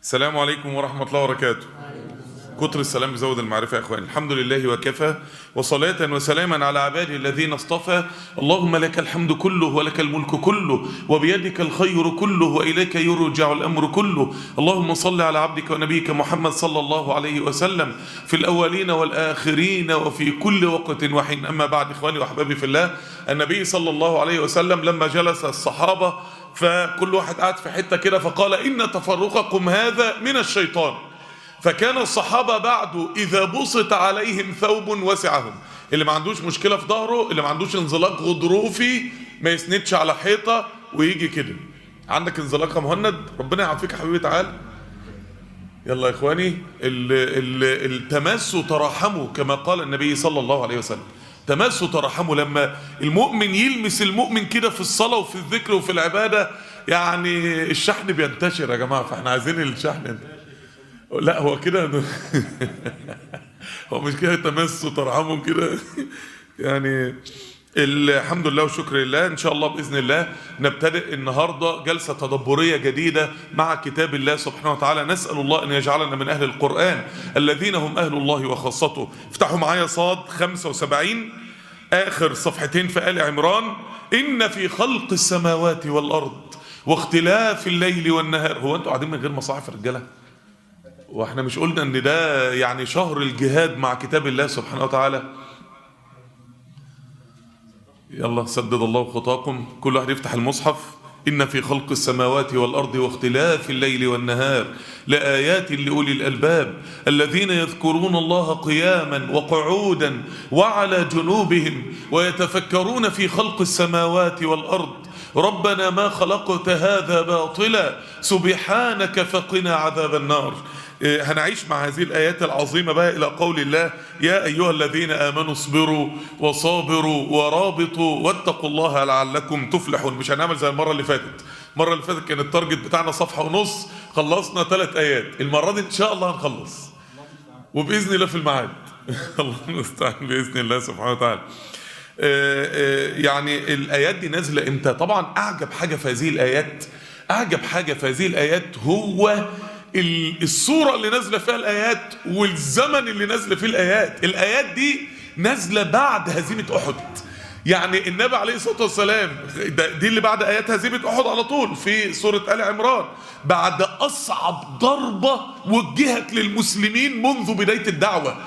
السلام عليكم ورحمة الله وبركاته كتر السلام بزود المعرفة يا أخواني الحمد لله وكفى وصلاة وسلاما على عباده الذين اصطفى اللهم لك الحمد كله ولك الملك كله وبيدك الخير كله وإليك يرجع الأمر كله اللهم صل على عبدك ونبيك محمد صلى الله عليه وسلم في الأولين والآخرين وفي كل وقت وحين أما بعد إخواني وأحبابي في الله النبي صلى الله عليه وسلم لما جلس الصحابة فكل واحد قاعد في حتة كده فقال إن تفرقكم هذا من الشيطان فكان الصحابة بعده إذا بسط عليهم ثوب وسعهم اللي ما عندوش مشكلة في ظهره اللي ما عندوش انزلاق غضروفي ما يسندش على حيطة ويجي كده عندك انزلاق يا مهند ربنا يعافيك يا حبيبي تعال يلا يا اخواني ال ال التماسوا تراحموا كما قال النبي صلى الله عليه وسلم تماسوا تراحموا لما المؤمن يلمس المؤمن كده في الصلاة وفي الذكر وفي العبادة يعني الشحن بينتشر يا جماعة فاحنا عايزين الشحن ينتشر. لا هو كده هو مش كده تمسوا ترحمهم كده يعني الحمد لله والشكر لله ان شاء الله باذن الله نبتدئ النهارده جلسه تدبريه جديده مع كتاب الله سبحانه وتعالى نسال الله ان يجعلنا من اهل القران الذين هم اهل الله وخاصته افتحوا معايا صاد 75 اخر صفحتين في ال عمران ان في خلق السماوات والارض واختلاف الليل والنهار هو انتوا قاعدين من غير مصاحف رجاله واحنا مش قلنا ان ده يعني شهر الجهاد مع كتاب الله سبحانه وتعالى يلا سدد الله خطاكم كل واحد يفتح المصحف إن في خلق السماوات والأرض واختلاف الليل والنهار لآيات لأولي الألباب الذين يذكرون الله قياما وقعودا وعلى جنوبهم ويتفكرون في خلق السماوات والأرض ربنا ما خلقت هذا باطلا سبحانك فقنا عذاب النار هنعيش مع هذه الآيات العظيمة بقى إلى قول الله يا أيها الذين آمنوا اصبروا وصابروا ورابطوا واتقوا الله لعلكم تفلحون مش هنعمل زي المرة اللي فاتت المرة اللي فاتت كان التارجت بتاعنا صفحة ونص خلصنا ثلاث آيات المرة دي إن شاء الله هنخلص وبإذن الله في الميعاد الله المستعان بإذن الله سبحانه وتعالى يعني الآيات دي نازلة إمتى طبعا أعجب حاجة في هذه الآيات أعجب حاجة في هذه الآيات هو الصورة اللي نازلة فيها الآيات والزمن اللي نازلة فيه الآيات الآيات دي نازلة بعد هزيمة أحد يعني النبي عليه الصلاة والسلام دي اللي بعد آيات هزيمة أحد على طول في سورة آل عمران بعد أصعب ضربة وجهت للمسلمين منذ بداية الدعوة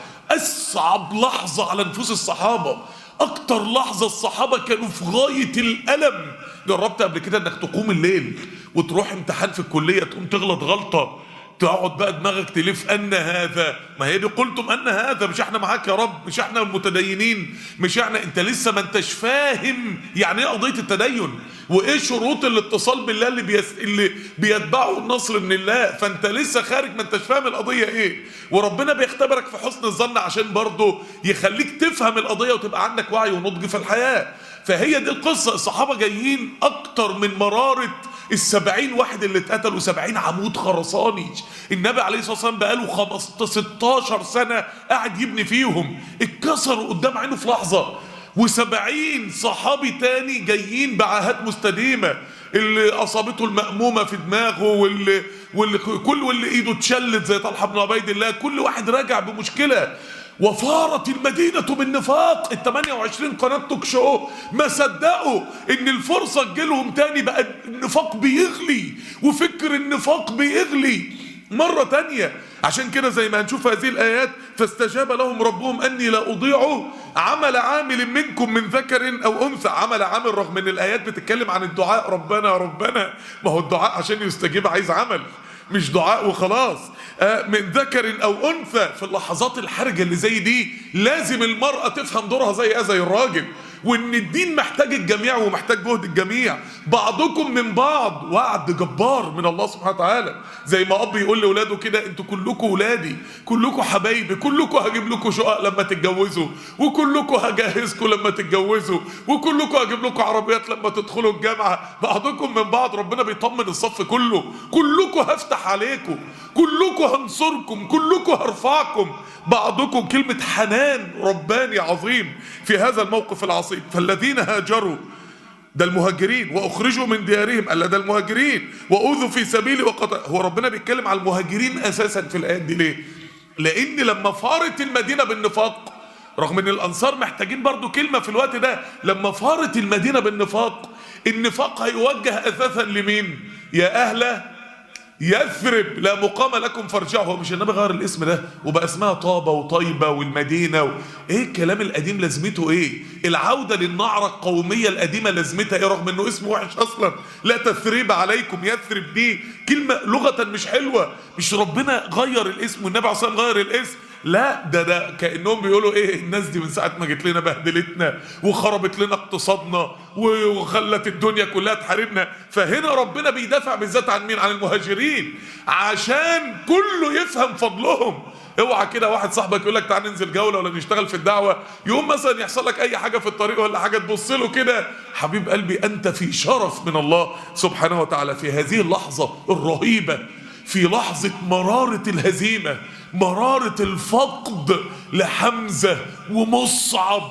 أصعب لحظة على نفوس الصحابة أكتر لحظة الصحابة كانوا في غاية الألم جربت قبل كده انك تقوم الليل وتروح امتحان في الكلية تقوم تغلط غلطة تقعد بقى دماغك تلف ان هذا ما هي دي قلتم ان هذا مش احنا معاك يا رب مش احنا المتدينين مش احنا انت لسه ما انتش فاهم يعني ايه قضيه التدين وايه شروط الاتصال بالله اللي بيس... اللي بيتبعه النصر من الله فانت لسه خارج ما انتش فاهم القضيه ايه وربنا بيختبرك في حسن الظن عشان برضه يخليك تفهم القضيه وتبقى عندك وعي ونضج في الحياه فهي دي القصه الصحابه جايين اكتر من مراره السبعين واحد اللي اتقتلوا سبعين عمود خرساني النبي عليه الصلاة والسلام بقاله 15 16 سنة قاعد يبني فيهم اتكسروا قدام عينه في لحظة وسبعين صحابي تاني جايين بعاهات مستديمة اللي اصابته المأمومة في دماغه واللي, واللي كل واللي ايده اتشلت زي طلحة بن عبيد الله كل واحد راجع بمشكلة وفارت المدينة بالنفاق ال 28 قناة توك شو ما صدقوا ان الفرصة تجيلهم تاني بقى النفاق بيغلي وفكر النفاق بيغلي مرة تانية عشان كده زي ما هنشوف هذه الآيات فاستجاب لهم ربهم أني لا أضيع عمل عامل منكم من ذكر أو أنثى عمل عامل رغم أن الآيات بتتكلم عن الدعاء ربنا ربنا ما هو الدعاء عشان يستجيب عايز عمل مش دعاء وخلاص من ذكر او انثى في اللحظات الحرجه اللي زي دي لازم المراه تفهم دورها زي زي الراجل وان الدين محتاج الجميع ومحتاج جهد الجميع بعضكم من بعض وعد جبار من الله سبحانه وتعالى زي ما اب يقول لاولاده كده انتوا كلكم ولادي كلكم حبايبي كلكم هجيب لكم شقق لما تتجوزوا وكلكم هجهزكم لما تتجوزوا وكلكم هجيب لكم عربيات لما تدخلوا الجامعه بعضكم من بعض ربنا بيطمن الصف كله كلكم هفتح عليكم كلكم هنصركم كلكم هرفعكم بعضكم كلمة حنان رباني عظيم في هذا الموقف العصيب فالذين هاجروا ده المهاجرين واخرجوا من ديارهم الا ده المهاجرين واوذوا في سبيلي وقطع هو ربنا بيتكلم على المهاجرين اساسا في الايات دي ليه لان لما فارت المدينه بالنفاق رغم ان الانصار محتاجين برضو كلمه في الوقت ده لما فارت المدينه بالنفاق النفاق هيوجه اساسا لمين يا اهل يثرب لا مقام لكم فارجعوا هو مش النبي غير الاسم ده وبقى اسمها طابة وطيبة والمدينة و... ايه الكلام القديم لازمته ايه العودة للنعرة القومية القديمة لازمتها ايه رغم انه اسم وحش اصلا لا تثريب عليكم يثرب دي كلمة لغة مش حلوة مش ربنا غير الاسم والنبي عليه الصلاة والسلام غير الاسم لا ده ده كانهم بيقولوا ايه الناس دي من ساعه ما جت لنا بهدلتنا وخربت لنا اقتصادنا وخلت الدنيا كلها تحاربنا فهنا ربنا بيدافع بالذات عن مين عن المهاجرين عشان كله يفهم فضلهم اوعى كده واحد صاحبك يقول لك تعال ننزل جوله ولا نشتغل في الدعوه يوم مثلا يحصل لك اي حاجه في الطريق ولا حاجه تبص له كده حبيب قلبي انت في شرف من الله سبحانه وتعالى في هذه اللحظه الرهيبه في لحظه مراره الهزيمه مرارة الفقد لحمزة ومصعب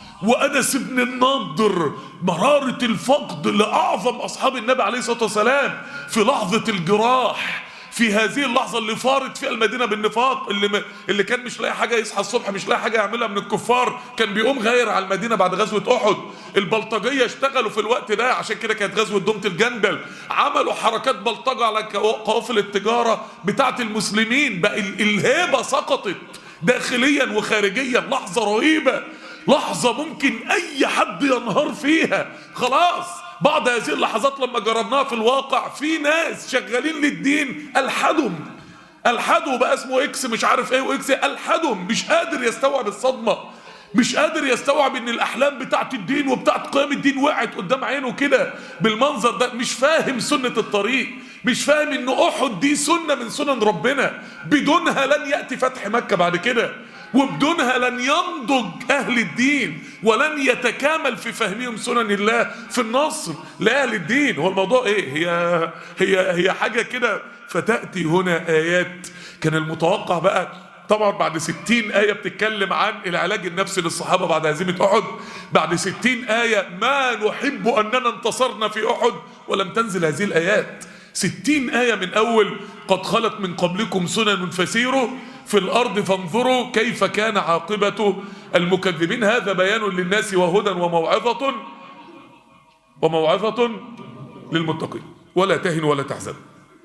وأنس بن النضر مرارة الفقد لأعظم أصحاب النبي عليه الصلاة والسلام في لحظة الجراح في هذه اللحظة اللي فارت فيها المدينة بالنفاق اللي م... اللي كان مش لاقي حاجة يصحى الصبح مش لاقي حاجة يعملها من الكفار كان بيقوم غير على المدينة بعد غزوة أحد البلطجية اشتغلوا في الوقت ده عشان كده كانت غزوة دومة الجندل عملوا حركات بلطجة على قوافل التجارة بتاعة المسلمين بقى ال... الهيبة سقطت داخليا وخارجيا لحظة رهيبة لحظة ممكن أي حد ينهار فيها خلاص بعض هذه اللحظات لما جربناها في الواقع في ناس شغالين للدين الحدهم الحدوا بقى اسمه اكس مش عارف ايه واكس الحدهم مش قادر يستوعب الصدمه مش قادر يستوعب ان الاحلام بتاعت الدين وبتاعت قيام الدين وقعت قدام عينه كده بالمنظر ده مش فاهم سنه الطريق مش فاهم ان احد دي سنه من سنن ربنا بدونها لن ياتي فتح مكه بعد كده وبدونها لن ينضج أهل الدين ولن يتكامل في فهمهم سنن الله في النصر لأهل الدين هو الموضوع إيه هي هي هي حاجة كده فتأتي هنا آيات كان المتوقع بقى طبعا بعد ستين آية بتتكلم عن العلاج النفسي للصحابة بعد هزيمة أحد بعد ستين آية ما نحب أننا انتصرنا في أحد ولم تنزل هذه الآيات ستين آية من أول قد خلت من قبلكم سنن فسيروا في الأرض فانظروا كيف كان عاقبة المكذبين هذا بيان للناس وهدى وموعظة وموعظة للمتقين ولا تهنوا ولا تحزنوا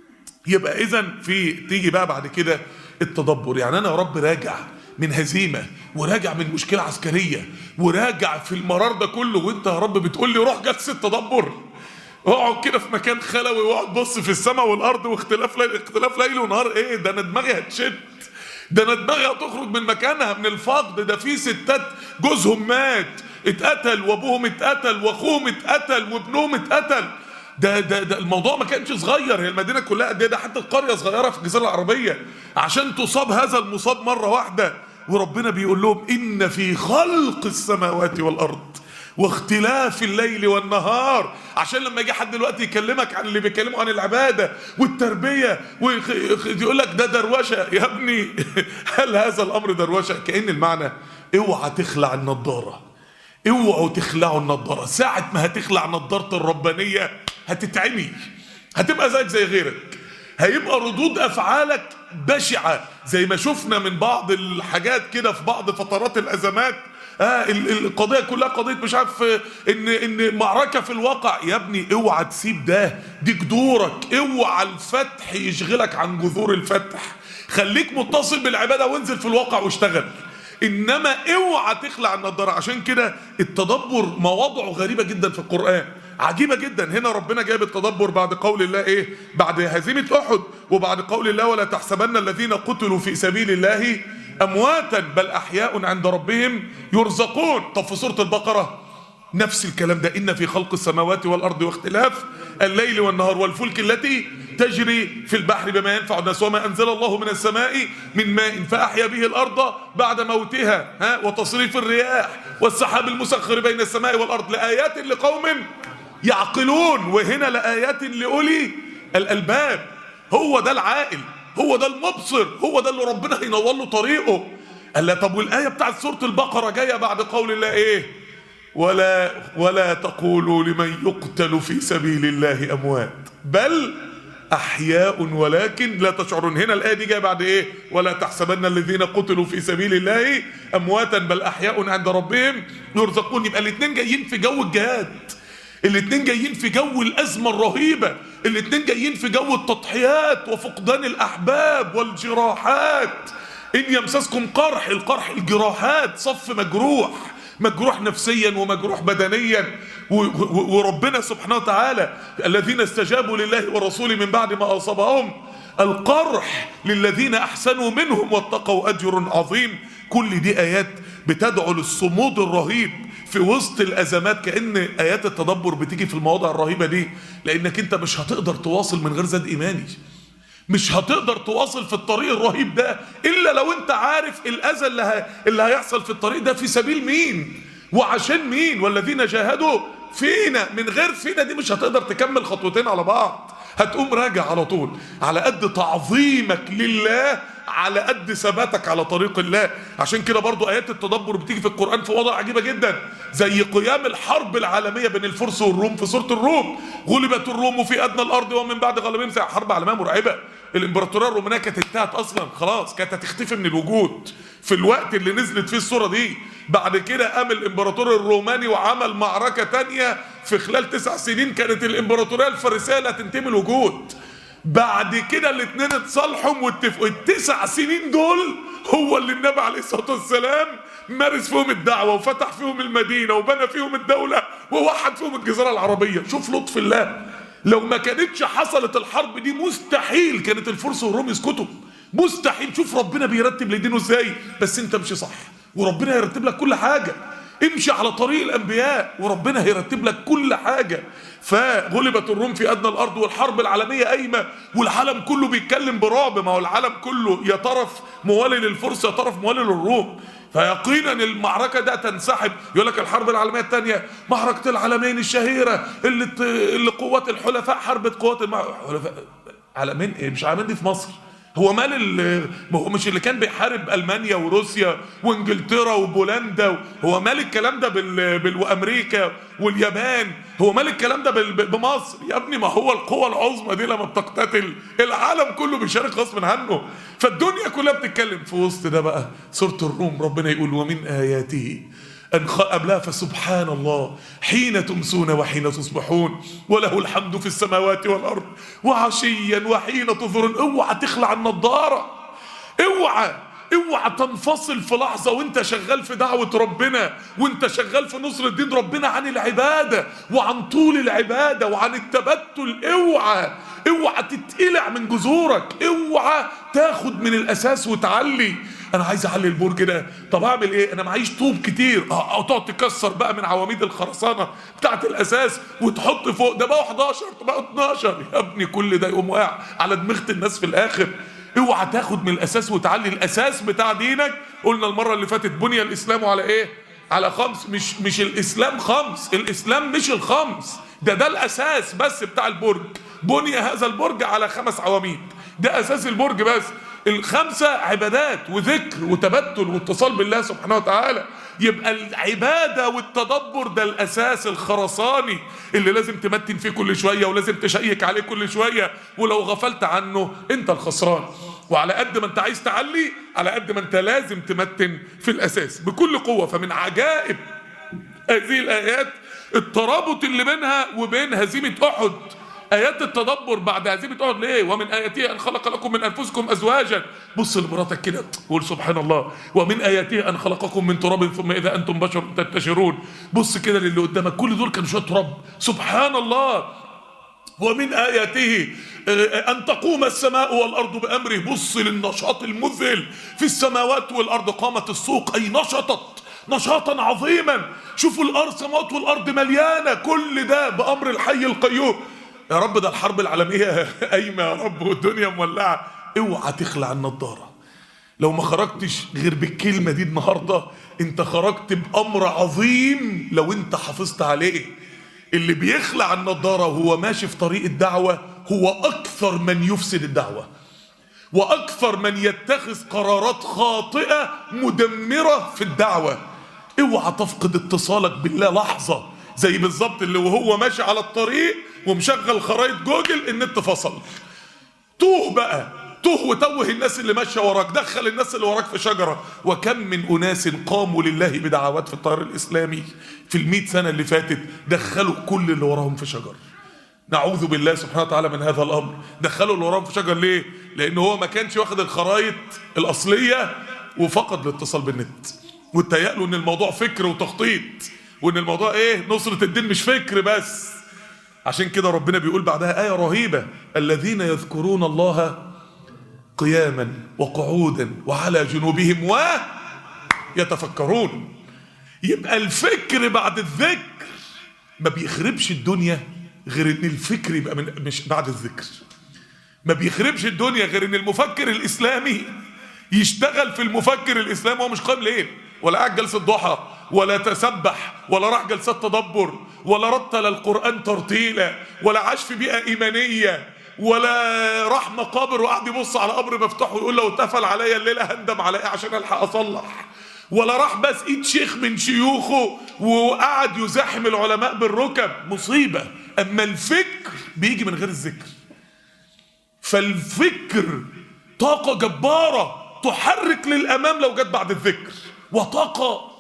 يبقى إذا في تيجي بقى بعد كده التدبر يعني أنا يا رب راجع من هزيمة وراجع من مشكلة عسكرية وراجع في المرار ده كله وانت يا رب بتقول لي روح جلسة تدبر اقعد كده في مكان خلوي واقعد بص في السماء والارض واختلاف ليل اختلاف ليل ونهار ايه ده انا دماغي هتشد ده انا دماغي هتخرج من مكانها من الفقد ده في ستات جوزهم مات اتقتل وابوهم اتقتل واخوهم اتقتل وابنهم اتقتل ده ده ده الموضوع ما كانش صغير هي المدينه كلها قد ايه ده حتى القريه صغيره في الجزيره العربيه عشان تصاب هذا المصاب مره واحده وربنا بيقول لهم ان في خلق السماوات والارض واختلاف الليل والنهار عشان لما يجي حد دلوقتي يكلمك عن اللي بيكلموا عن العباده والتربيه ويقول لك ده دروشه يا ابني هل هذا الامر دروشه كان المعنى اوعى تخلع النضاره اوعوا تخلعوا النضاره ساعه ما هتخلع نضاره الربانيه هتتعمي هتبقى زيك زي غيرك هيبقى ردود افعالك بشعه زي ما شفنا من بعض الحاجات كده في بعض فترات الازمات آه القضيه كلها قضيه مش عارف ان ان معركه في الواقع يا ابني اوعى تسيب ده دي جذورك اوعى الفتح يشغلك عن جذور الفتح خليك متصل بالعباده وانزل في الواقع واشتغل انما اوعى تخلع النضاره عشان كده التدبر مواضعه غريبه جدا في القران عجيبه جدا هنا ربنا جايب التدبر بعد قول الله ايه بعد هزيمه احد وبعد قول الله ولا تحسبن الذين قتلوا في سبيل الله امواتا بل احياء عند ربهم يرزقون طب في سوره البقره نفس الكلام ده ان في خلق السماوات والارض واختلاف الليل والنهار والفلك التي تجري في البحر بما ينفع الناس وما انزل الله من السماء من ماء فاحيا به الارض بعد موتها ها وتصريف الرياح والسحاب المسخر بين السماء والارض لايات لقوم يعقلون وهنا لايات لاولي الالباب هو ده العاقل هو ده المبصر هو ده اللي ربنا هينور له طريقه قال لا طب والايه بتاعت سوره البقره جايه بعد قول الله ايه ولا ولا تقولوا لمن يقتل في سبيل الله اموات بل احياء ولكن لا تشعرون هنا الايه دي جايه بعد ايه ولا تحسبن الذين قتلوا في سبيل الله امواتا بل احياء عند ربهم يرزقون يبقى الاثنين جايين في جو الجهاد الاثنين جايين في جو الازمه الرهيبه الاثنين جايين في جو التضحيات وفقدان الاحباب والجراحات ان يمسسكم قرح القرح الجراحات صف مجروح مجروح نفسيا ومجروح بدنيا وربنا سبحانه وتعالى الذين استجابوا لله ورسوله من بعد ما اصابهم القرح للذين احسنوا منهم واتقوا اجر عظيم كل دي ايات بتدعو للصمود الرهيب في وسط الازمات كان ايات التدبر بتيجي في المواضع الرهيبه دي لانك انت مش هتقدر تواصل من غير زاد ايماني مش هتقدر تواصل في الطريق الرهيب ده الا لو انت عارف الاذى اللي, ه... اللي هيحصل في الطريق ده في سبيل مين وعشان مين والذين جاهدوا فينا من غير فينا دي مش هتقدر تكمل خطوتين على بعض هتقوم راجع على طول على قد تعظيمك لله على قد ثباتك على طريق الله عشان كده برضو ايات التدبر بتيجي في القران في وضع عجيبه جدا زي قيام الحرب العالميه بين الفرس والروم في سوره الروم غلبت الروم في ادنى الارض ومن بعد غلبهم حرب عالميه مرعبه الامبراطوريه الرومانيه كانت انتهت اصلا خلاص كانت هتختفي من الوجود في الوقت اللي نزلت فيه الصوره دي بعد كده قام الامبراطور الروماني وعمل معركه تانية في خلال تسع سنين كانت الامبراطوريه الفارسيه اللي هتنتهي من الوجود بعد كده الاثنين اتصالحوا واتفقوا التسع سنين دول هو اللي النبي عليه الصلاه والسلام مارس فيهم الدعوه وفتح فيهم المدينه وبنى فيهم الدوله ووحد فيهم الجزيره العربيه شوف لطف الله لو ما كانتش حصلت الحرب دي مستحيل كانت الفرس والروم يسكتوا مستحيل شوف ربنا بيرتب لدينه ازاي بس انت امشي صح وربنا هيرتب لك كل حاجه امشي على طريق الانبياء وربنا هيرتب لك كل حاجه فغلبت الروم في ادنى الارض والحرب العالميه قايمه والعالم كله بيتكلم برعب ما هو العالم كله يا طرف موالي للفرس يا طرف موالي للروم فيقينا المعركه ده تنسحب يقول لك الحرب العالميه الثانيه معركه العالمين الشهيره اللي اللي قوات الحلفاء حربت قوات الحلفاء عالمين ايه مش عالمين دي في مصر هو مال ما هو مش اللي كان بيحارب المانيا وروسيا وانجلترا وبولندا هو مال الكلام ده بال... بال... وامريكا واليابان هو مال الكلام ده بال... بمصر يا ابني ما هو القوى العظمى دي لما بتقتتل العالم كله بيشارك غصب عنه فالدنيا كلها بتتكلم في وسط ده بقى سوره الروم ربنا يقول ومن اياته أن قبلها فسبحان الله حين تمسون وحين تصبحون وله الحمد في السماوات والأرض وعشيا وحين تظهرون اوعى تخلع النضارة اوعى اوعى تنفصل في لحظة وانت شغال في دعوة ربنا وانت شغال في نصر الدين ربنا عن العبادة وعن طول العبادة وعن التبتل اوعى اوعى تتقلع من جذورك اوعى تاخد من الاساس وتعلي انا عايز اعلي البرج ده طب اعمل ايه انا معيش طوب كتير اه او تقعد تكسر بقى من عواميد الخرسانه بتاعه الاساس وتحط فوق ده بقى 11 بقى 12 يا ابني كل ده يقوم واقع على دماغه الناس في الاخر اوعى تاخد من الاساس وتعلي الاساس بتاع دينك قلنا المره اللي فاتت بني الاسلام على ايه على خمس مش مش الاسلام خمس الاسلام مش الخمس ده ده الاساس بس بتاع البرج بني هذا البرج على خمس عواميد ده اساس البرج بس الخمسه عبادات وذكر وتبتل واتصال بالله سبحانه وتعالى يبقى العباده والتدبر ده الاساس الخرساني اللي لازم تمتن فيه كل شويه ولازم تشيك عليه كل شويه ولو غفلت عنه انت الخسران وعلى قد ما انت عايز تعلي على قد ما انت لازم تمتن في الاساس بكل قوه فمن عجائب هذه الايات الترابط اللي بينها وبين هزيمه احد ايات التدبر بعد هزيمه احد ليه ومن اياته ان خلق لكم من انفسكم ازواجا بص لمراتك كده قول سبحان الله ومن اياته ان خلقكم من تراب ثم اذا انتم بشر تنتشرون بص كده للي قدامك كل دول كانوا شويه تراب سبحان الله ومن آياته أن تقوم السماء والأرض بأمره بص للنشاط المذهل في السماوات والأرض قامت السوق أي نشطت نشاطا عظيما شوفوا الأرض السماوات والأرض مليانة كل ده بأمر الحي القيوم يا رب ده الحرب العالمية قايمة يا رب والدنيا مولعة اوعى تخلع النضارة لو ما خرجتش غير بالكلمة دي النهاردة انت خرجت بأمر عظيم لو انت حافظت عليه اللي بيخلع النضارة وهو ماشي في طريق الدعوة هو أكثر من يفسد الدعوة وأكثر من يتخذ قرارات خاطئة مدمرة في الدعوة اوعى تفقد اتصالك بالله لحظة زي بالظبط اللي وهو ماشي على الطريق ومشغل خرائط جوجل النت فصل توه بقى توه وتوه الناس اللي ماشيه وراك دخل الناس اللي وراك في شجره وكم من اناس قاموا لله بدعوات في التيار الاسلامي في المئة سنه اللي فاتت دخلوا كل اللي وراهم في شجر نعوذ بالله سبحانه وتعالى من هذا الامر دخلوا اللي وراهم في شجر ليه لان هو ما كانش واخد الخرايط الاصليه وفقد الاتصال بالنت واتهيأ له ان الموضوع فكر وتخطيط وان الموضوع ايه نصره الدين مش فكر بس عشان كده ربنا بيقول بعدها آية رهيبة الذين يذكرون الله قياما وقعودا وعلى جنوبهم ويتفكرون يبقى الفكر بعد الذكر ما بيخربش الدنيا غير ان الفكر يبقى من مش بعد الذكر ما بيخربش الدنيا غير ان المفكر الاسلامي يشتغل في المفكر الاسلامي وهو مش قايم ليل ولا قاعد جلسه ضحى ولا تسبح ولا راح جلسات تدبر ولا رتل القران ترتيلا ولا عاش في بيئه ايمانيه ولا راح مقابر وقعد يبص على قبر مفتوح ويقول لو اتفل عليا الليله هندم على ايه عشان الحق اصلح ولا راح بس ايد شيخ من شيوخه وقعد يزاحم العلماء بالركب مصيبه اما الفكر بيجي من غير الذكر فالفكر طاقة جبارة تحرك للأمام لو جت بعد الذكر وطاقة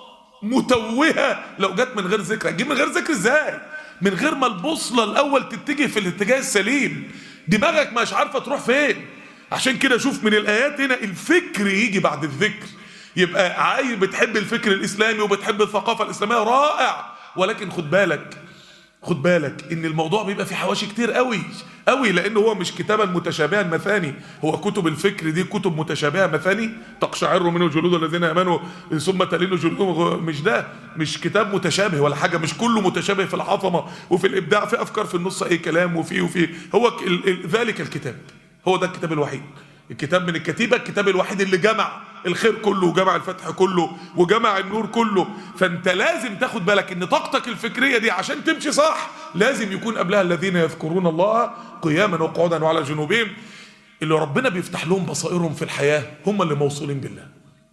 متوهة لو جت من غير ذكر هتجيب من غير ذكر ازاي من غير ما البوصلة الأول تتجه في الاتجاه السليم دماغك مش عارفة تروح فين عشان كده شوف من الآيات هنا الفكر يجي بعد الذكر يبقى عايز بتحب الفكر الإسلامي وبتحب الثقافة الإسلامية رائع ولكن خد بالك خد بالك ان الموضوع بيبقى فيه حواشي كتير قوي قوي لان هو مش كتابا متشابها مثاني هو كتب الفكر دي كتب متشابهه مثاني تقشعر منه جلود الذين امنوا ثم تلين جلودهم مش ده مش كتاب متشابه ولا حاجه مش كله متشابه في العظمه وفي الابداع في افكار في النص اي كلام وفي وفي هو ك- ال- ال- ذلك الكتاب هو ده الكتاب الوحيد الكتاب من الكتيبه الكتاب الوحيد اللي جمع الخير كله وجمع الفتح كله وجمع النور كله فانت لازم تاخد بالك ان طاقتك الفكريه دي عشان تمشي صح لازم يكون قبلها الذين يذكرون الله قياما وقعودا وعلى جنوبهم اللي ربنا بيفتح لهم بصائرهم في الحياه هم اللي موصولين بالله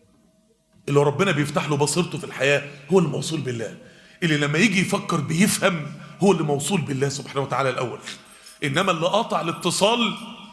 اللي ربنا بيفتح له بصيرته في الحياه هو اللي موصول بالله اللي لما يجي يفكر بيفهم هو اللي موصول بالله سبحانه وتعالى الاول انما اللي قاطع الاتصال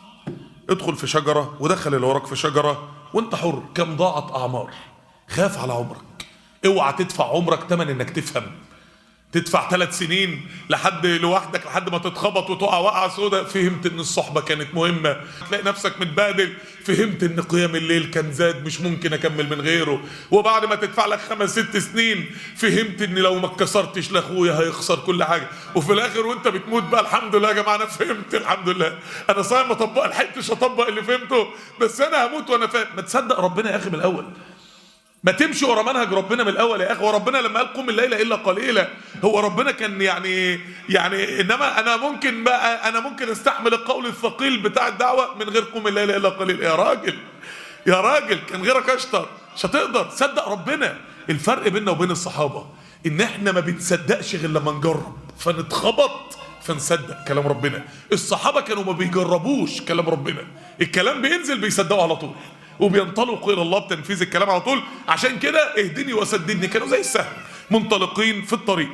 ادخل في شجرة ودخل اللي وراك في شجرة وانت حر كم ضاعت أعمار خاف على عمرك اوعى تدفع عمرك تمن انك تفهم تدفع ثلاث سنين لحد لوحدك لحد ما تتخبط وتقع وقعه سوداء فهمت ان الصحبه كانت مهمه تلاقي نفسك متبادل فهمت ان قيام الليل كان زاد مش ممكن اكمل من غيره وبعد ما تدفع لك خمس ست سنين فهمت ان لو ما اتكسرتش لاخويا هيخسر كل حاجه وفي الاخر وانت بتموت بقى الحمد لله يا جماعه انا فهمت الحمد لله انا صحيح ما طبق لحقتش اطبق اللي فهمته بس انا هموت وانا فاهم ما تصدق ربنا يا اخي من الاول ما تمشي ورا منهج ربنا من الاول يا اخي هو ربنا لما قال قم الليل الا قليلا هو ربنا كان يعني يعني انما انا ممكن بقى انا ممكن استحمل القول الثقيل بتاع الدعوه من غير قم الليل الا قليلا يا راجل يا راجل كان غيرك اشطر مش هتقدر صدق ربنا الفرق بيننا وبين الصحابه ان احنا ما بنصدقش غير لما نجرب فنتخبط فنصدق كلام ربنا الصحابه كانوا ما بيجربوش كلام ربنا الكلام بينزل بيصدقوا على طول وبينطلقوا الى الله بتنفيذ الكلام على طول عشان كده اهدني وسددني كانوا زي السهم منطلقين في الطريق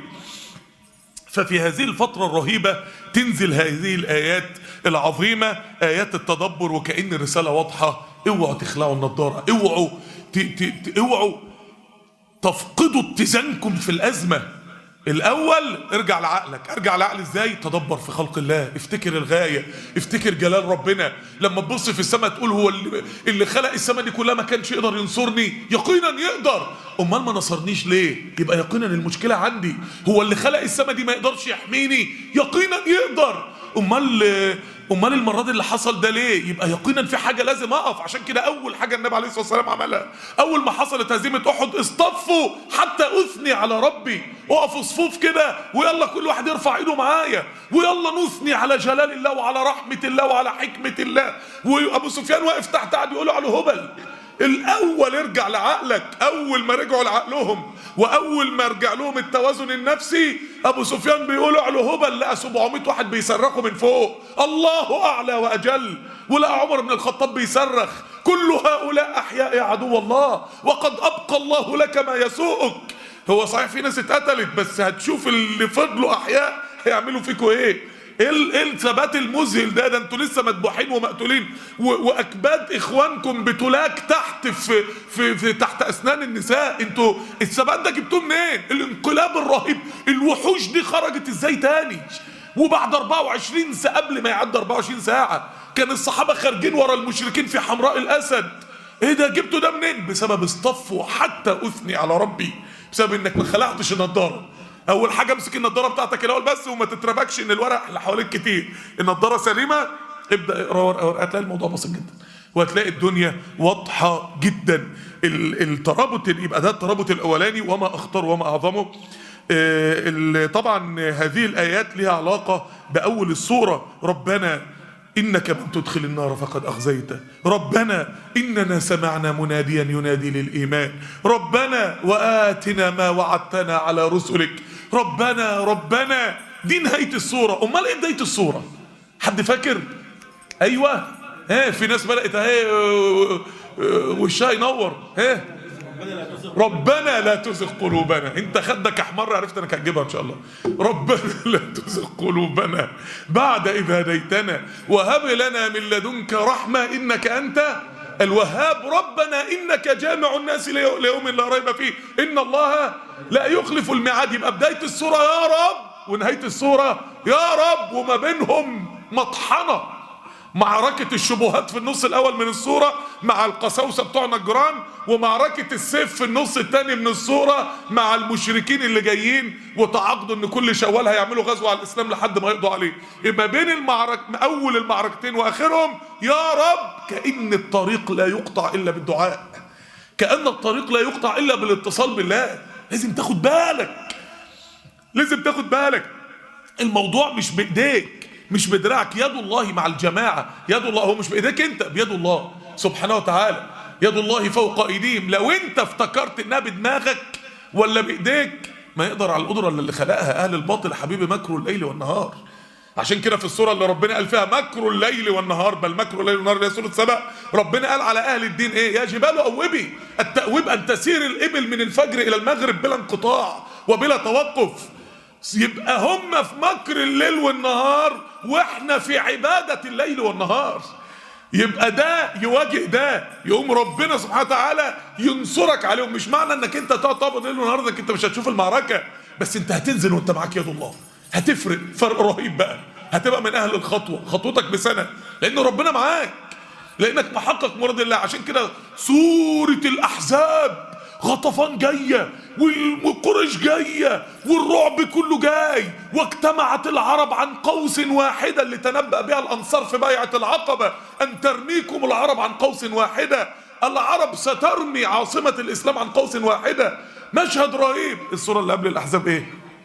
ففي هذه الفترة الرهيبة تنزل هذه الآيات العظيمة آيات التدبر وكأن الرسالة واضحة اوعوا تخلعوا النضارة اوعوا ت... ت... ت... اوعوا تفقدوا اتزانكم في الأزمة الأول ارجع لعقلك ارجع لعقل ازاي تدبر في خلق الله افتكر الغاية افتكر جلال ربنا لما تبص في السماء تقول هو اللي, اللي خلق السماء دي كلها ما كانش يقدر ينصرني يقينا يقدر امال ما نصرنيش ليه يبقى يقينا المشكلة عندي هو اللي خلق السماء دي ما يقدرش يحميني يقينا يقدر امال امال المره دي اللي حصل ده ليه يبقى يقينا في حاجه لازم اقف عشان كده اول حاجه النبي عليه الصلاه والسلام عملها اول ما حصلت هزيمه احد اصطفوا حتى اثني على ربي اقفوا صفوف كده ويلا كل واحد يرفع ايده معايا ويلا نثني على جلال الله وعلى رحمه الله وعلى حكمه الله وابو سفيان واقف تحت قاعد يقولوا على هبل الاول ارجع لعقلك اول ما رجعوا لعقلهم واول ما رجع لهم التوازن النفسي ابو سفيان بيقولوا على هبل لقى 700 واحد بيصرخوا من فوق الله اعلى واجل ولقى عمر بن الخطاب بيصرخ كل هؤلاء احياء يا عدو الله وقد ابقى الله لك ما يسوءك هو صحيح في ناس اتقتلت بس هتشوف اللي فضلوا احياء هيعملوا فيكوا ايه ايه ال- ايه الثبات المذهل ده ده انتوا لسه مذبوحين ومقتولين و- واكباد اخوانكم بتلاك تحت في, في, في تحت اسنان النساء انتوا الثبات ده جبتوه منين الانقلاب الرهيب الوحوش دي خرجت ازاي تاني وبعد 24 ساعه قبل ما يعدي 24 ساعه كان الصحابه خارجين ورا المشركين في حمراء الاسد ايه ده جبته ده منين بسبب اصطفوا حتى اثني على ربي بسبب انك ما خلعتش النضاره اول حاجه امسك النضاره بتاعتك الاول بس وما تتربكش ان الورق اللي حواليك كتير النضاره سليمه ابدا اقرا ورقه ورقه هتلاقي الموضوع بسيط جدا وهتلاقي الدنيا واضحه جدا ال- الترابط يبقى ده الترابط الاولاني وما اخطر وما اعظمه آه، ال- طبعا هذه الايات لها علاقه باول السوره ربنا إنك من تدخل النار فقد أخزيته ربنا إننا سمعنا مناديا ينادي للإيمان ربنا وآتنا ما وعدتنا على رسلك ربنا ربنا دي نهاية السورة أمال إيه بداية السورة حد فاكر أيوة ها في ناس بدأت اهي آه، آه، وشها ينور ها ربنا لا تزغ قلوبنا انت خدك احمر عرفت انك هتجيبها ان شاء الله ربنا لا تزغ قلوبنا بعد اذ هديتنا وهب لنا من لدنك رحمه انك انت الوهاب ربنا انك جامع الناس ليو- ليوم لا ريب فيه ان الله لا يخلف الميعاد يبقى بدايه السوره يا رب ونهايه السوره يا رب وما بينهم مطحنه معركة الشبهات في النص الأول من السورة مع القساوسة بتوع نجران ومعركة السيف في النص الثاني من السورة مع المشركين اللي جايين وتعاقدوا إن كل شوال هيعملوا غزو على الإسلام لحد ما يقضوا عليه يبقى بين المعرك أول المعركتين وآخرهم يا رب كأن الطريق لا يقطع إلا بالدعاء كأن الطريق لا يقطع إلا بالاتصال بالله لازم تاخد بالك لازم تاخد بالك الموضوع مش بايديك مش بدراعك يد الله مع الجماعة يد الله هو مش بايديك انت بيد الله سبحانه وتعالى يد الله فوق ايديهم لو انت افتكرت انها بدماغك ولا بايديك ما يقدر على القدرة اللي خلقها اهل الباطل حبيبي مكر الليل والنهار عشان كده في السورة اللي ربنا قال فيها مكر الليل والنهار بل مكر الليل والنهار اللي هي سورة سبأ ربنا قال على أهل الدين إيه يا جبال أوبي التأويب أن تسير الإبل من الفجر إلى المغرب بلا انقطاع وبلا توقف يبقى هم في مكر الليل والنهار واحنا في عبادة الليل والنهار يبقى ده يواجه ده يقوم ربنا سبحانه وتعالى ينصرك عليهم مش معنى انك انت تقعد تقبض ليل ونهار انك انت مش هتشوف المعركة بس انت هتنزل وانت معاك يد الله هتفرق فرق رهيب بقى هتبقى من اهل الخطوة خطوتك بسنة لان ربنا معاك لانك محقق مراد الله عشان كده سورة الاحزاب غطفان جاية والقريش جاية والرعب كله جاي واجتمعت العرب عن قوس واحدة اللي تنبأ بها الأنصار في بيعة العقبة أن ترميكم العرب عن قوس واحدة العرب سترمي عاصمة الإسلام عن قوس واحدة مشهد رهيب الصورة اللي قبل الأحزاب إيه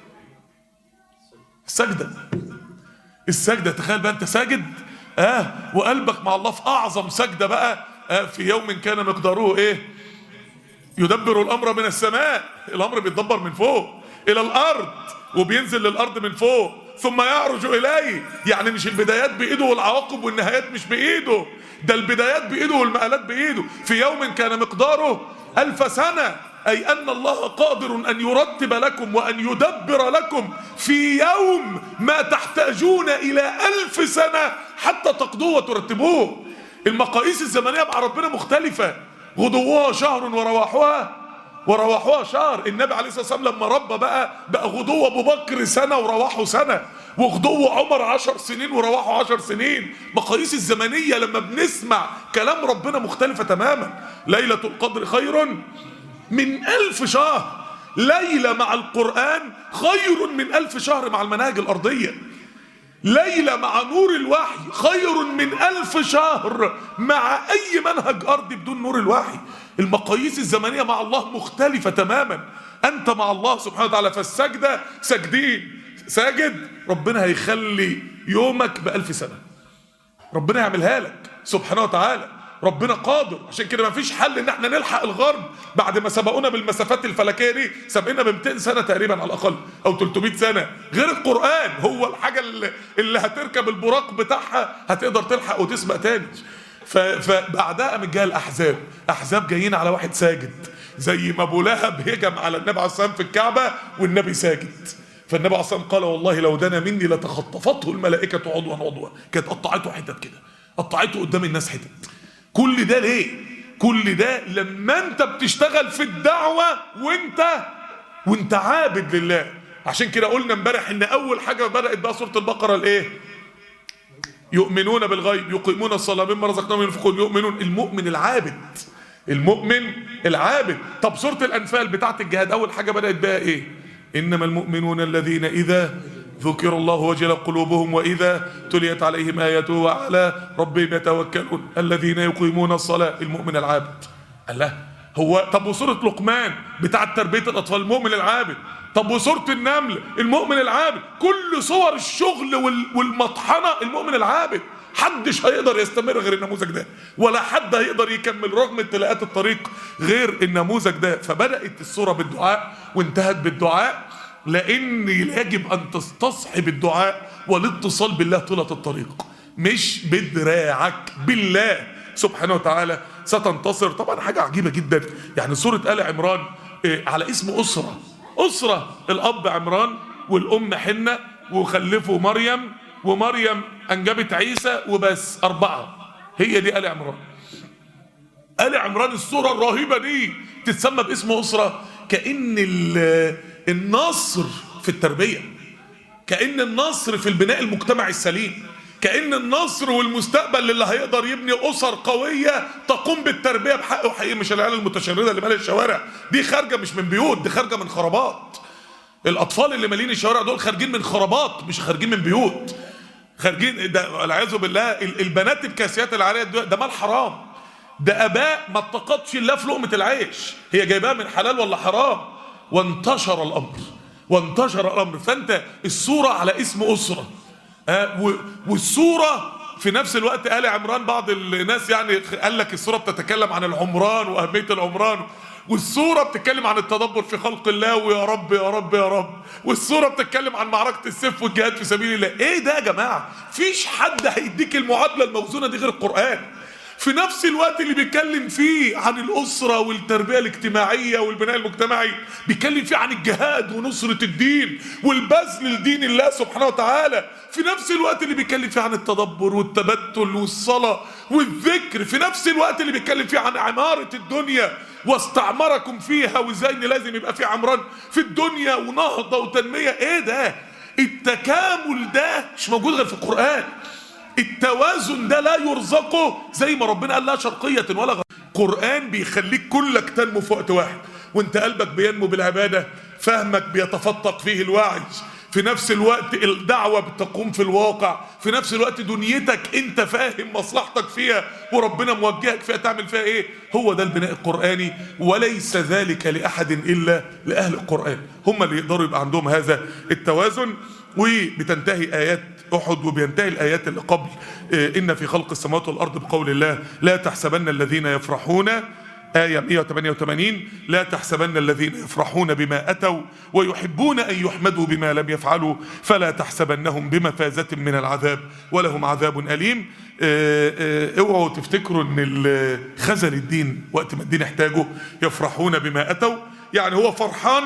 السجدة السجدة تخيل بقى أنت ساجد آه وقلبك مع الله في أعظم سجدة بقى آه في يوم كان مقداره إيه يدبر الامر من السماء الامر بيتدبر من فوق الى الارض وبينزل للارض من فوق ثم يعرج اليه يعني مش البدايات بايده والعواقب والنهايات مش بايده ده البدايات بايده والمآلات بايده في يوم كان مقداره الف سنه اي ان الله قادر ان يرتب لكم وان يدبر لكم في يوم ما تحتاجون الى الف سنه حتى تقضوه وترتبوه المقاييس الزمنيه مع ربنا مختلفه غدوها شهر ورواحها ورواحها شهر النبي عليه الصلاه والسلام لما ربى بقى بقى غدو ابو بكر سنه ورواحه سنه وغدو عمر عشر سنين ورواحه عشر سنين مقاييس الزمنيه لما بنسمع كلام ربنا مختلفه تماما ليله القدر خير من ألف شهر ليلة مع القرآن خير من ألف شهر مع المناهج الأرضية ليلة مع نور الوحي خير من ألف شهر مع أي منهج أرضي بدون نور الوحي المقاييس الزمنية مع الله مختلفة تماما أنت مع الله سبحانه وتعالى فالسجدة ساجدين ساجد ربنا هيخلي يومك بألف سنة ربنا يعملها لك سبحانه وتعالى ربنا قادر عشان كده مفيش حل ان احنا نلحق الغرب بعد ما سبقونا بالمسافات الفلكيه دي سبقنا ب 200 سنه تقريبا على الاقل او 300 سنه غير القران هو الحاجه اللي, اللي هتركب البراق بتاعها هتقدر تلحق وتسبق تاني ف- فبعدها قامت جايه الاحزاب احزاب جايين على واحد ساجد زي ما ابو لهب هجم على النبي عليه الصلاه والسلام في الكعبه والنبي ساجد فالنبي عليه الصلاه والسلام قال والله لو دنا مني لتخطفته الملائكه عضوا عضوا كانت قطعته حتت كده قطعته قدام الناس حتت كل ده ليه كل ده لما انت بتشتغل في الدعوه وانت وانت عابد لله عشان كده قلنا امبارح ان اول حاجه بدات بقى سوره البقره الايه يؤمنون بالغيب يقيمون الصلاه مما رزقناهم ينفقون يؤمنون المؤمن العابد المؤمن العابد طب سوره الانفال بتاعت الجهاد اول حاجه بدات بها ايه انما المؤمنون الذين اذا ذكر الله وجلت قلوبهم واذا تليت عليهم اياته وعلى ربهم يتوكلون الذين يقيمون الصلاه المؤمن العابد الله هو طب وسوره لقمان بتاعت تربيه الاطفال المؤمن العابد طب وسوره النمل المؤمن العابد كل صور الشغل وال- والمطحنه المؤمن العابد حدش هيقدر يستمر غير النموذج ده ولا حد هيقدر يكمل رغم ابتلاءات الطريق غير النموذج ده فبدات السوره بالدعاء وانتهت بالدعاء لان يجب ان تستصحب الدعاء والاتصال بالله طيله الطريق مش بدراعك بالله سبحانه وتعالى ستنتصر طبعا حاجه عجيبه جدا يعني سوره ال عمران إيه، على اسم اسره اسره الاب عمران والام حنه وخلفوا مريم ومريم انجبت عيسى وبس اربعه هي دي ال عمران ال عمران الصوره الرهيبه دي تتسمى باسم اسره كان ال- النصر في التربيه كان النصر في البناء المجتمعي السليم كان النصر والمستقبل اللي هيقدر يبني اسر قويه تقوم بالتربيه بحق وحقيقي مش العيال المتشرده اللي ماليه الشوارع دي خارجه مش من بيوت دي خارجه من خرابات الاطفال اللي مالين الشوارع دول خارجين من خرابات مش خارجين من بيوت خارجين ده والعياذ بالله ال- البنات الكاسيات العاريات دول ده مال حرام ده اباء ما اتقتش الا في لقمه العيش هي جايباها من حلال ولا حرام وانتشر الامر وانتشر الامر فانت الصوره على اسم اسره آه و- والصوره في نفس الوقت آل عمران بعض الناس يعني قال لك الصوره بتتكلم عن العمران واهميه العمران والصوره بتتكلم عن التدبر في خلق الله ويا رب يا رب يا رب والصوره بتتكلم عن معركه السيف والجهاد في سبيل الله ايه ده يا جماعه فيش حد هيديك المعادله الموزونه دي غير القران في نفس الوقت اللي بيتكلم فيه عن الأسرة والتربية الاجتماعية والبناء المجتمعي بيتكلم فيه عن الجهاد ونصرة الدين والبذل لدين الله سبحانه وتعالى في نفس الوقت اللي بيتكلم فيه عن التدبر والتبتل والصلاة والذكر في نفس الوقت اللي بيتكلم فيه عن عمارة الدنيا واستعمركم فيها وازاي ان لازم يبقى في عمران في الدنيا ونهضة وتنمية ايه ده التكامل ده مش موجود غير في القرآن التوازن ده لا يرزقه زي ما ربنا قال لا شرقية ولا غربية قرآن بيخليك كلك تنمو في وقت واحد وانت قلبك بينمو بالعبادة فهمك بيتفتق فيه الوعي في نفس الوقت الدعوة بتقوم في الواقع في نفس الوقت دنيتك انت فاهم مصلحتك فيها وربنا موجهك فيها تعمل فيها ايه هو ده البناء القرآني وليس ذلك لأحد إلا لأهل القرآن هم اللي يقدروا يبقى عندهم هذا التوازن وبتنتهي آيات أحد وبينتهي الآيات اللي قبل آه، إن في خلق السماوات والأرض بقول الله لا تحسبن الذين يفرحون آية 188 لا تحسبن الذين يفرحون بما أتوا ويحبون أن يحمدوا بما لم يفعلوا فلا تحسبنهم بمفازة من العذاب ولهم عذاب أليم آه، آه، اوعوا تفتكروا ان ال- خزل الدين وقت ما الدين يحتاجه يفرحون بما أتوا يعني هو فرحان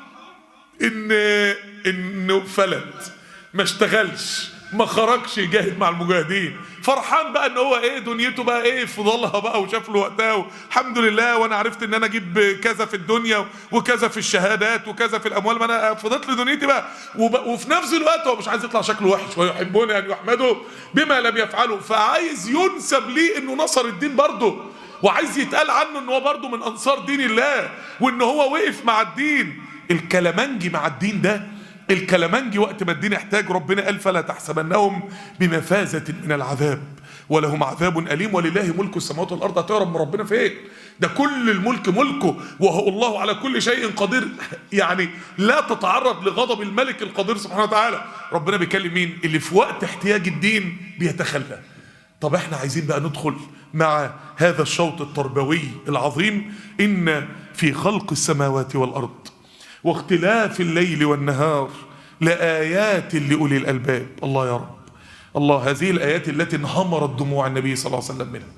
ان انه فلت ما اشتغلش ما خرجش يجاهد مع المجاهدين فرحان بقى ان هو ايه دنيته بقى ايه فضلها بقى وشاف له وقتها الحمد لله وانا عرفت ان انا اجيب كذا في الدنيا وكذا في الشهادات وكذا في الاموال ما انا فضلت لي دنيتي بقى وب... وفي نفس الوقت هو مش عايز يطلع شكله وحش ويحبون ان يحمدوا بما لم يفعلوا فعايز ينسب ليه انه نصر الدين برضه وعايز يتقال عنه ان هو برضه من انصار دين الله وان هو وقف مع الدين الكلامنجي مع الدين ده الكلامنجي وقت ما الدين احتاج ربنا قال فلا تحسبنهم بمفازة من العذاب ولهم عذاب أليم ولله ملك السماوات والأرض هتهرب من ربنا فين ده كل الملك ملكه وهو الله على كل شيء قدير يعني لا تتعرض لغضب الملك القدير سبحانه وتعالى ربنا بيكلم مين اللي في وقت احتياج الدين بيتخلى طب احنا عايزين بقى ندخل مع هذا الشوط التربوي العظيم إن في خلق السماوات والأرض واختلاف الليل والنهار لآيات لأولي الألباب الله يا رب الله هذه الآيات التي انهمرت دموع النبي صلى الله عليه وسلم منها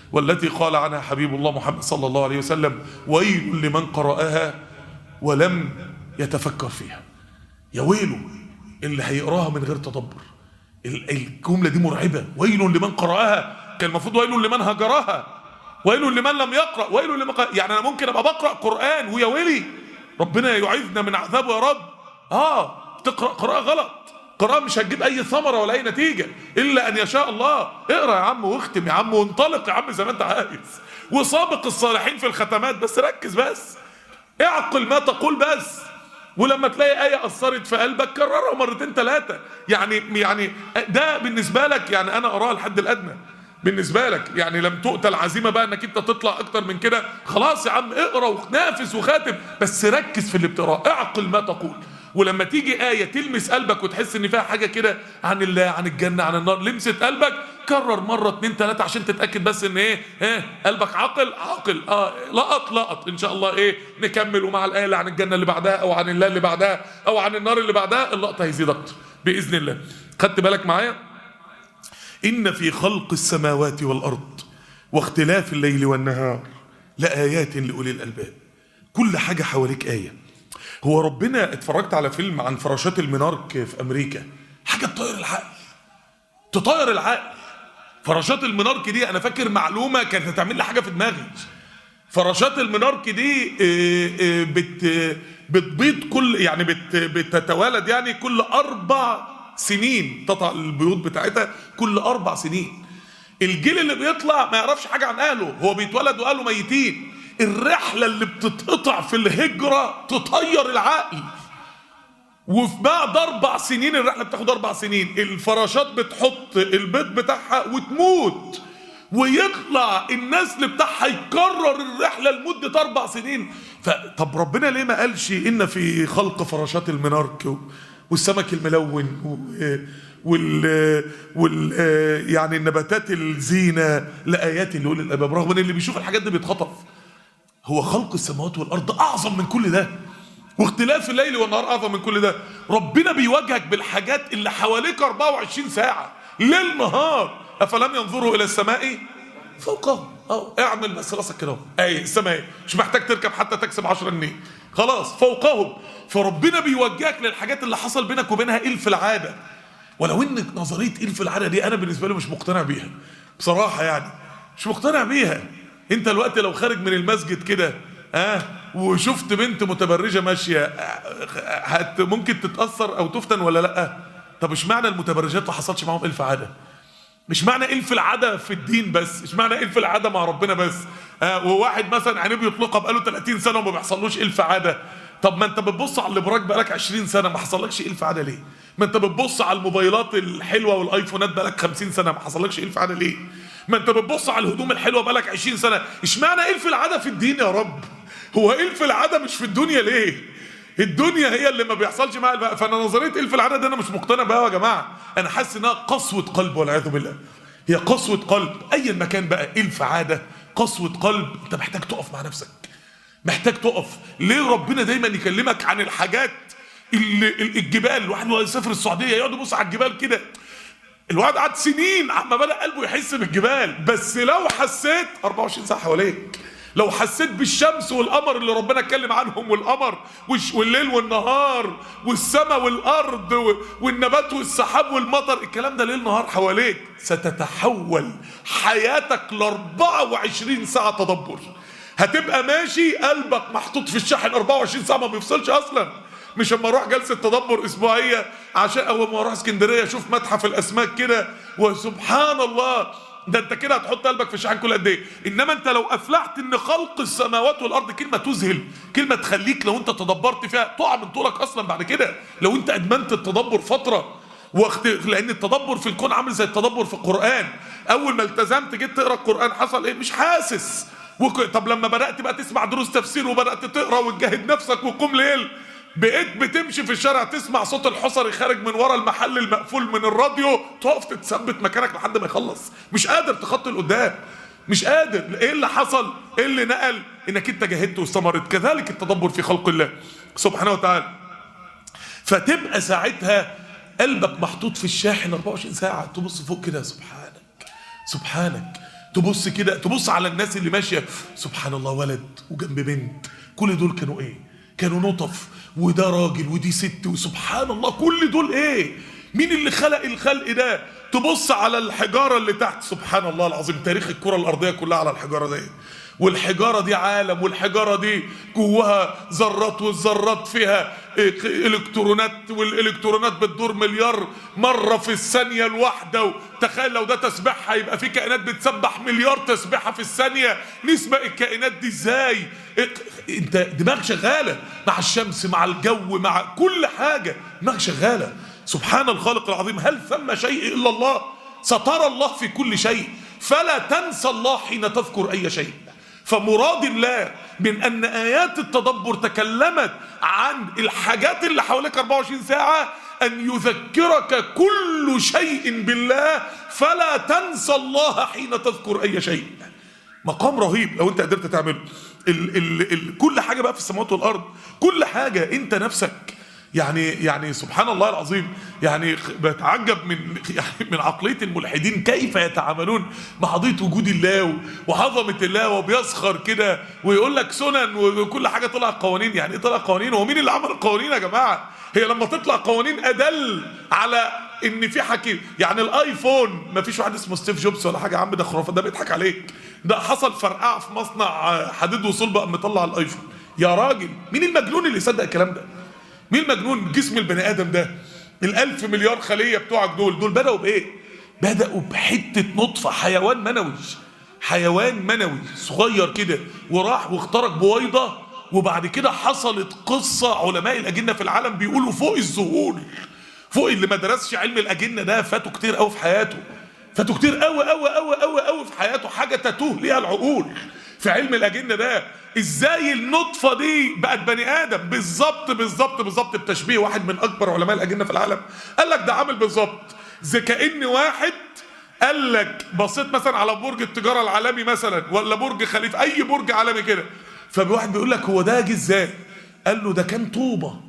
والتي قال عنها حبيب الله محمد صلى الله عليه وسلم ويل لمن قرأها ولم يتفكر فيها يا ويله اللي هيقراها من غير تدبر ال- الجملة دي مرعبة ويل لمن قرأها كان المفروض ويل لمن هجرها ويل لمن لم يقرأ ويل لمن قرأ يعني أنا ممكن أبقى بقرأ قرآن ويا ويلي ربنا يعيذنا من عذابه يا رب آه تقرأ قراءة غلط قراءة مش هتجيب أي ثمرة ولا أي نتيجة إلا أن يشاء الله اقرأ يا عم واختم يا عم وانطلق يا عم زي ما أنت عايز وسابق الصالحين في الختمات بس ركز بس اعقل ما تقول بس ولما تلاقي آية أثرت في قلبك كررها مرتين ثلاثة يعني يعني ده بالنسبة لك يعني أنا أراها الحد الأدنى بالنسبة لك يعني لم تؤتى العزيمة بقى انك انت تطلع اكتر من كده خلاص يا عم اقرا ونافس وخاتم بس ركز في اللي بتقراه اعقل ما تقول ولما تيجي آية تلمس قلبك وتحس ان فيها حاجة كده عن الله عن الجنة عن النار لمست قلبك كرر مرة اتنين تلاتة عشان تتأكد بس ان ايه ايه قلبك عاقل عاقل اه لقط لقط ان شاء الله ايه نكمل ومع الآية اللي عن الجنة اللي بعدها او عن الله اللي بعدها او عن النار اللي بعدها اللقطة هيزيد اكتر بإذن الله خدت بالك معايا إن في خلق السماوات والأرض واختلاف الليل والنهار لآيات لأولي الألباب كل حاجة حواليك آية هو ربنا اتفرجت على فيلم عن فراشات المنارك في أمريكا حاجة تطير العقل تطير العقل فراشات المنارك دي أنا فاكر معلومة كانت هتعمل لي حاجة في دماغي فراشات المنارك دي آه، آه، بت بتبيض كل يعني بت بتتوالد يعني كل أربع سنين تطلع البيوت بتاعتها كل أربع سنين الجيل اللي بيطلع ما يعرفش حاجة عن أهله هو بيتولد وأهله ميتين الرحلة اللي بتتقطع في الهجرة تطير العقل وفي بعد أربع سنين الرحلة بتاخد أربع سنين الفراشات بتحط البيض بتاعها وتموت ويطلع النسل بتاعها يكرر الرحلة لمدة أربع سنين فطب ربنا ليه ما قالش إن في خلق فراشات المنارك و- والسمك الملون و- وال وال يعني النباتات الزينة لآيات لأولي الألباب رغم إن اللي بيشوف الحاجات دي بيتخطف هو خلق السماوات والأرض أعظم من كل ده واختلاف الليل والنهار أعظم من كل ده ربنا بيواجهك بالحاجات اللي حواليك 24 ساعة ليل نهار أفلم ينظروا إلى السماء فوقهم أو اعمل بس راسك كده أهو. أي السماء مش محتاج تركب حتى تكسب 10 جنيه خلاص فوقهم فربنا بيوجهك للحاجات اللي حصل بينك وبينها إيه في العادة ولو ان نظريه ايه في العاده دي انا بالنسبه لي مش مقتنع بيها بصراحه يعني مش مقتنع بيها انت الوقت لو خارج من المسجد كده ها آه وشفت بنت متبرجه ماشيه آه، هت ممكن تتاثر او تفتن ولا لا طب اشمعنى المتبرجات ما حصلش معاهم الف عاده مش معنى الف العاده في الدين بس مش معنى الف العاده مع ربنا بس آه وواحد مثلا عينيه بيطلقها بقاله 30 سنه وما بيحصلوش الف عاده طب ما انت بتبص على الابراج بقالك 20 سنه ما حصلكش الف عاده ليه ما انت بتبص على الموبايلات الحلوه والايفونات بقالك 50 سنه ما حصلكش الف عاده ليه ما انت بتبص على الهدوم الحلوه بقالك 20 سنه اشمعنى الف العاده في الدين يا رب هو الف العاده مش في الدنيا ليه الدنيا هي اللي ما بيحصلش معاها البقى. فانا نظريه الف العاده دي انا مش مقتنع بها يا جماعه انا حاسس انها قسوه قلب والعياذ بالله هي قسوه قلب ايا ما كان بقى الف عاده قسوه قلب انت محتاج تقف مع نفسك محتاج تقف ليه ربنا دايما يكلمك عن الحاجات اللي الجبال الواحد وهو يسافر السعوديه يقعد يبص على الجبال كده الواحد قعد سنين عما بدا قلبه يحس بالجبال بس لو حسيت 24 ساعه حواليك لو حسيت بالشمس والقمر اللي ربنا اتكلم عنهم والقمر والش- والليل والنهار والسماء والارض و- والنبات والسحاب والمطر الكلام ده ليل نهار حواليك ستتحول حياتك ل 24 ساعه تدبر هتبقى ماشي قلبك محطوط في الشاحن 24 ساعه ما بيفصلش اصلا مش اما اروح جلسه تدبر اسبوعيه عشان اول ما اروح اسكندريه اشوف متحف الاسماك كده وسبحان الله ده انت كده هتحط قلبك في الشحن كل قد ايه انما انت لو افلحت ان خلق السماوات والارض كلمه تذهل كلمه تخليك لو انت تدبرت فيها تقع من طولك اصلا بعد كده لو انت ادمنت التدبر فتره واخت... لان التدبر في الكون عامل زي التدبر في القران اول ما التزمت جيت تقرا القران حصل ايه مش حاسس وك... طب لما بدات بقى تسمع دروس تفسير وبدات تقرا وتجاهد نفسك وقوم ليل بقيت بتمشي في الشارع تسمع صوت الحصري خارج من ورا المحل المقفول من الراديو تقف تتثبت مكانك لحد ما يخلص مش قادر تخطي لقدام مش قادر ايه اللي حصل ايه اللي نقل انك انت جاهدت واستمرت كذلك التدبر في خلق الله سبحانه وتعالى فتبقى ساعتها قلبك محطوط في الشاحن 24 ساعة تبص فوق كده سبحانك سبحانك تبص كده تبص على الناس اللي ماشيه سبحان الله ولد وجنب بنت كل دول كانوا ايه كانوا نطف وده راجل ودي ست وسبحان الله كل دول ايه مين اللي خلق الخلق ده تبص على الحجاره اللي تحت سبحان الله العظيم تاريخ الكره الارضيه كلها على الحجاره دي والحجارة دي عالم والحجارة دي جواها ذرات والذرات فيها الكترونات والالكترونات بتدور مليار مرة في الثانية الواحدة تخيل لو ده تسبيحها يبقى في كائنات بتسبح مليار تسبيحة في الثانية نسبة الكائنات دي ازاي انت دماغ شغالة مع الشمس مع الجو مع كل حاجة دماغ شغالة سبحان الخالق العظيم هل ثم شيء الا الله سترى الله في كل شيء فلا تنسى الله حين تذكر اي شيء فمراد الله من ان ايات التدبر تكلمت عن الحاجات اللي حواليك 24 ساعه ان يذكرك كل شيء بالله فلا تنسى الله حين تذكر اي شيء مقام رهيب لو انت قدرت تعمله ال ال ال كل حاجه بقى في السماوات والارض كل حاجه انت نفسك يعني يعني سبحان الله العظيم يعني بتعجب من يعني من عقليه الملحدين كيف يتعاملون مع قضيه وجود الله وعظمه الله وبيسخر كده ويقول لك سنن وكل حاجه طلع قوانين يعني ايه طلع قوانين هو مين اللي عمل القوانين يا جماعه هي لما تطلع قوانين ادل على ان في حكي يعني الايفون ما فيش واحد اسمه ستيف جوبز ولا حاجه يا عم ده خرافه ده بيضحك عليك ده حصل فرقعه في مصنع حديد وصلب قام مطلع الايفون يا راجل مين المجنون اللي يصدق الكلام ده مين المجنون جسم البني ادم ده الالف مليار خليه بتوعك دول دول بداوا بايه بداوا بحته نطفه حيوان منوي حيوان منوي صغير كده وراح واخترق بويضه وبعد كده حصلت قصه علماء الاجنه في العالم بيقولوا فوق الذهول فوق اللي ما درسش علم الاجنه ده فاتوا كتير قوي في حياته فاتوا كتير قوي قوي قوي قوي قوي في حياته حاجه تتوه ليها العقول في علم الاجنه ده ازاي النطفه دي بقت بني ادم بالظبط بالظبط بالظبط بتشبيه واحد من اكبر علماء الاجنه في العالم قال لك ده عامل بالظبط زي كان واحد قال لك بصيت مثلا على برج التجاره العالمي مثلا ولا برج خليفه اي برج عالمي كده فواحد بيقول لك هو ده جه ازاي قال له ده كان طوبه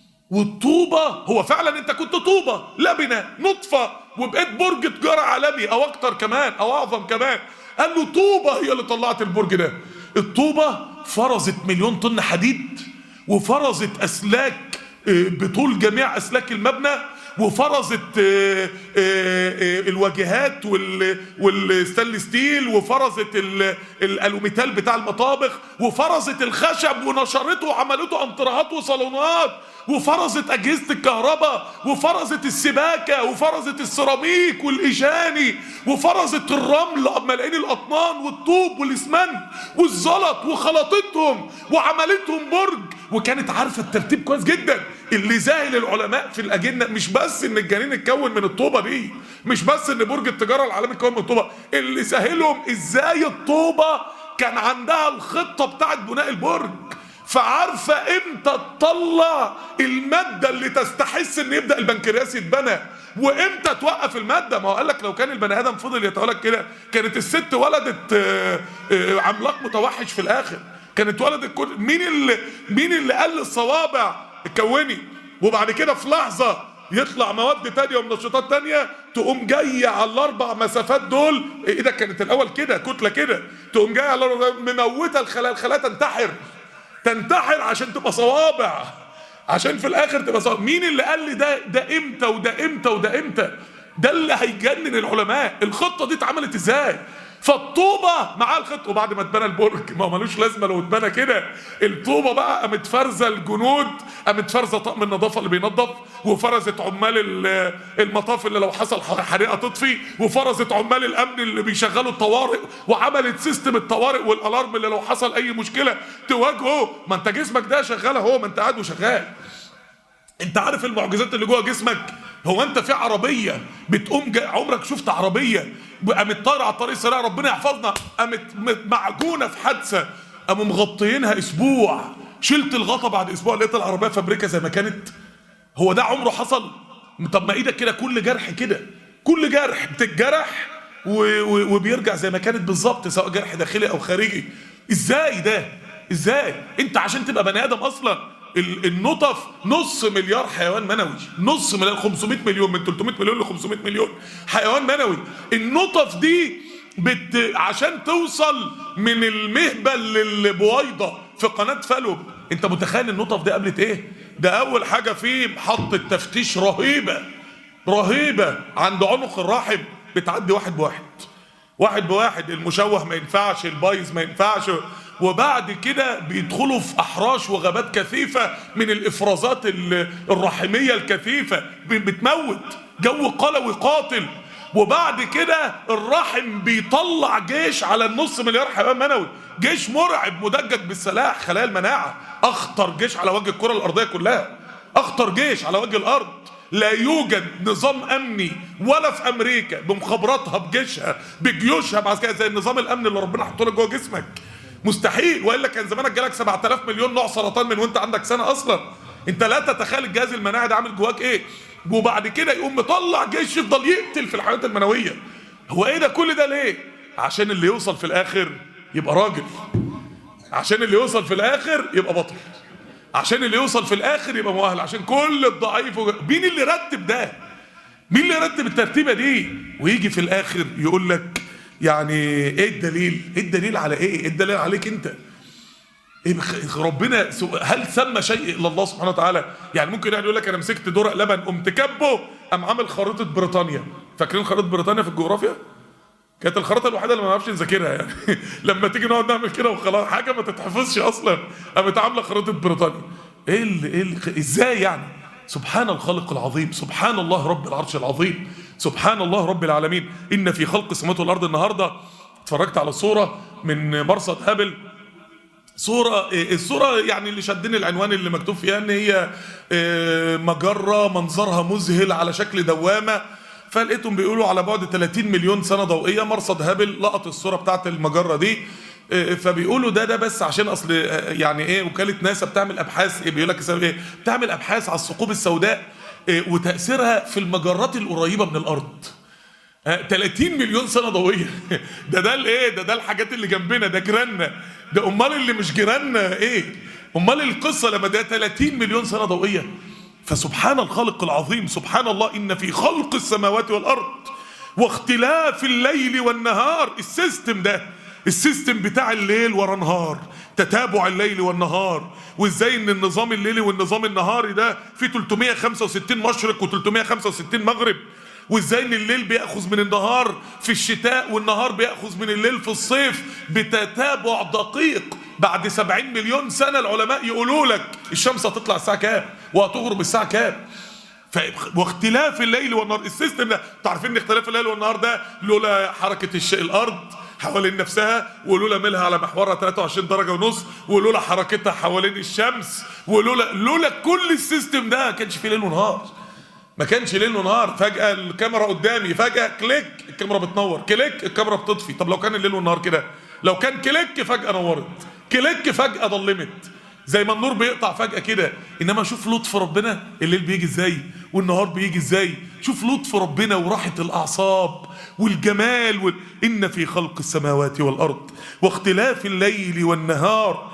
والطوبه هو فعلا انت كنت طوبه لبنه نطفه وبقيت برج تجاره عالمي او اكتر كمان او اعظم كمان قال له طوبه هي اللي طلعت البرج ده الطوبة فرزت مليون طن حديد وفرزت أسلاك بطول جميع أسلاك المبنى وفرزت الواجهات والستانلس ستيل وفرزت الالوميتال بتاع المطابخ وفرزت الخشب ونشرته وعملته انطرهات وصالونات وفرزت اجهزه الكهرباء وفرزت السباكه وفرزت السيراميك والايجاني وفرزت الرمل ملايين الاطنان والطوب والاسمنت والزلط وخلطتهم وعملتهم برج وكانت عارفه الترتيب كويس جدا اللي زاهل العلماء في الاجنه مش بس ان الجنين اتكون من الطوبه دي مش بس ان برج التجاره العالمي اتكون من الطوبه اللي سهلهم ازاي الطوبه كان عندها الخطه بتاعت بناء البرج فعارفه امتى تطلع الماده اللي تستحس ان يبدا البنكرياس يتبنى وامتى توقف الماده ما هو قال لك لو كان البني ادم فضل يتولد كده كانت الست ولدت عملاق متوحش في الاخر كانت ولدت كل مين اللي مين اللي قال الصوابع اتكوني وبعد كده في لحظه يطلع مواد تانية ومنشطات تانية تقوم جاية على الأربع مسافات دول إيه ده كانت الأول كده كتلة كده تقوم جاية على مموتة الخلايا الخلايا تنتحر تنتحر عشان تبقى صوابع عشان في الآخر تبقى صوابع مين اللي قال لي ده ده إمتى وده إمتى وده إمتى ده اللي هيجنن العلماء الخطة دي اتعملت إزاي فالطوبه معاه الخط وبعد ما اتبنى البرج ما هو ملوش لازمه لو اتبنى كده الطوبه بقى قامت فارزه الجنود قامت فارزه طقم النظافه اللي بينظف وفرزت عمال المطاف اللي لو حصل حريقه تطفي وفرزت عمال الامن اللي بيشغلوا الطوارئ وعملت سيستم الطوارئ والالارم اللي لو حصل اي مشكله تواجهه ما انت جسمك ده شغال اهو ما انت قاعد وشغال انت عارف المعجزات اللي جوه جسمك هو انت في عربيه بتقوم عمرك شفت عربيه قامت طايره على الطريق السريع ربنا يحفظنا قامت معجونه في حادثه قاموا مغطيينها اسبوع شلت الغطا بعد اسبوع لقيت العربيه فابريكا زي ما كانت هو ده عمره حصل طب ما ايدك كده كل جرح كده كل جرح بتتجرح وبيرجع زي ما كانت بالظبط سواء جرح داخلي او خارجي ازاي ده ازاي انت عشان تبقى بني ادم اصلا النطف نص مليار حيوان منوي نص مليار 500 مليون من 300 مليون ل 500 مليون حيوان منوي النطف دي بت... عشان توصل من المهبل للبويضة في قناة فلوب انت متخيل النطف دي قابلت ايه ده اول حاجة فيه محطة تفتيش رهيبة رهيبة عند عنق الرحم بتعدي واحد بواحد واحد بواحد المشوه ما ينفعش البايظ ما ينفعش وبعد كده بيدخلوا في احراش وغابات كثيفه من الافرازات ال- الرحميه الكثيفه ب- بتموت جو قلوي قاتل وبعد كده الرحم بيطلع جيش على النص مليار حيوان منوي جيش مرعب مدجج بالسلاح خلايا المناعه اخطر جيش على وجه الكره الارضيه كلها اخطر جيش على وجه الارض لا يوجد نظام امني ولا في امريكا بمخابراتها بجيشها بجيوشها بعسكرية زي النظام الامني اللي ربنا حطه لك جوه جسمك مستحيل والا كان زمانك جالك 7000 مليون نوع سرطان من وانت عندك سنه اصلا انت لا تتخيل الجهاز المناعي ده عامل جواك ايه وبعد كده يقوم مطلع جيش يفضل يقتل في الحيوانات المنويه هو ايه ده كل ده ليه عشان اللي يوصل في الاخر يبقى راجل عشان اللي يوصل في الاخر يبقى بطل عشان اللي يوصل في الاخر يبقى مؤهل عشان كل الضعيف وج... مين اللي رتب ده مين اللي رتب الترتيبه دي ويجي في الاخر يقول لك يعني ايه الدليل ايه الدليل على ايه ايه الدليل عليك انت إيه بخ- ربنا سو- هل سمى شيء الا الله سبحانه وتعالى يعني ممكن يعني يقول لك انا مسكت درق لبن قمت كبه قام عامل خريطه بريطانيا فاكرين خريطه بريطانيا في الجغرافيا كانت الخريطه الوحيده اللي ما نعرفش نذاكرها يعني لما تيجي نقعد نعمل كده وخلاص حاجه ما تتحفظش اصلا قامت عامله خريطه بريطانيا ايه اللي ايه اللي ازاي يعني سبحان الخالق العظيم سبحان الله رب العرش العظيم سبحان الله رب العالمين ان في خلق السماوات والارض النهارده اتفرجت على صوره من مرصد هابل صورة الصورة يعني اللي شدني العنوان اللي مكتوب فيها ان هي آه، مجرة منظرها مذهل على شكل دوامة فلقيتهم بيقولوا على بعد 30 مليون سنة ضوئية مرصد هابل لقط الصورة بتاعت المجرة دي آه، فبيقولوا ده ده بس عشان اصل آه، يعني ايه وكالة ناسا بتعمل ابحاث ايه بيقول لك السبب ايه بتعمل ابحاث على الثقوب السوداء آه، وتأثيرها في المجرات القريبة من الارض آه، 30 مليون سنه ضوئيه ده ده الايه ده ده الحاجات اللي جنبنا ده جيراننا ده امال اللي مش جيراننا ايه امال القصه لما ده 30 مليون سنه ضوئيه فسبحان الخالق العظيم سبحان الله ان في خلق السماوات والارض واختلاف الليل والنهار السيستم ده السيستم بتاع الليل ورا نهار تتابع الليل والنهار وازاي ان النظام الليلي والنظام النهاري ده في 365 مشرق و365 مغرب وازاي ان الليل بياخذ من النهار في الشتاء والنهار بياخذ من الليل في الصيف بتتابع دقيق بعد 70 مليون سنه العلماء يقولوا لك الشمس هتطلع الساعه كام وهتغرب الساعه كام ف... واختلاف الليل والنهار السيستم ده تعرفين ان اختلاف الليل والنهار ده لولا حركه الش... الارض حوالين نفسها ولولا ميلها على محورها 23 درجه ونص ولولا حركتها حوالين الشمس ولولا لولا كل السيستم ده ما كانش فيه ليل ونهار ما كانش ليل ونهار فجأة الكاميرا قدامي فجأة كليك الكاميرا بتنور كليك الكاميرا بتطفي طب لو كان الليل والنهار كده لو كان كليك فجأة نورت كليك فجأة ضلمت زي ما النور بيقطع فجأة كده انما شوف لطف ربنا الليل بيجي ازاي والنهار بيجي ازاي شوف لطف ربنا وراحة الاعصاب والجمال وال... ان في خلق السماوات والارض واختلاف الليل والنهار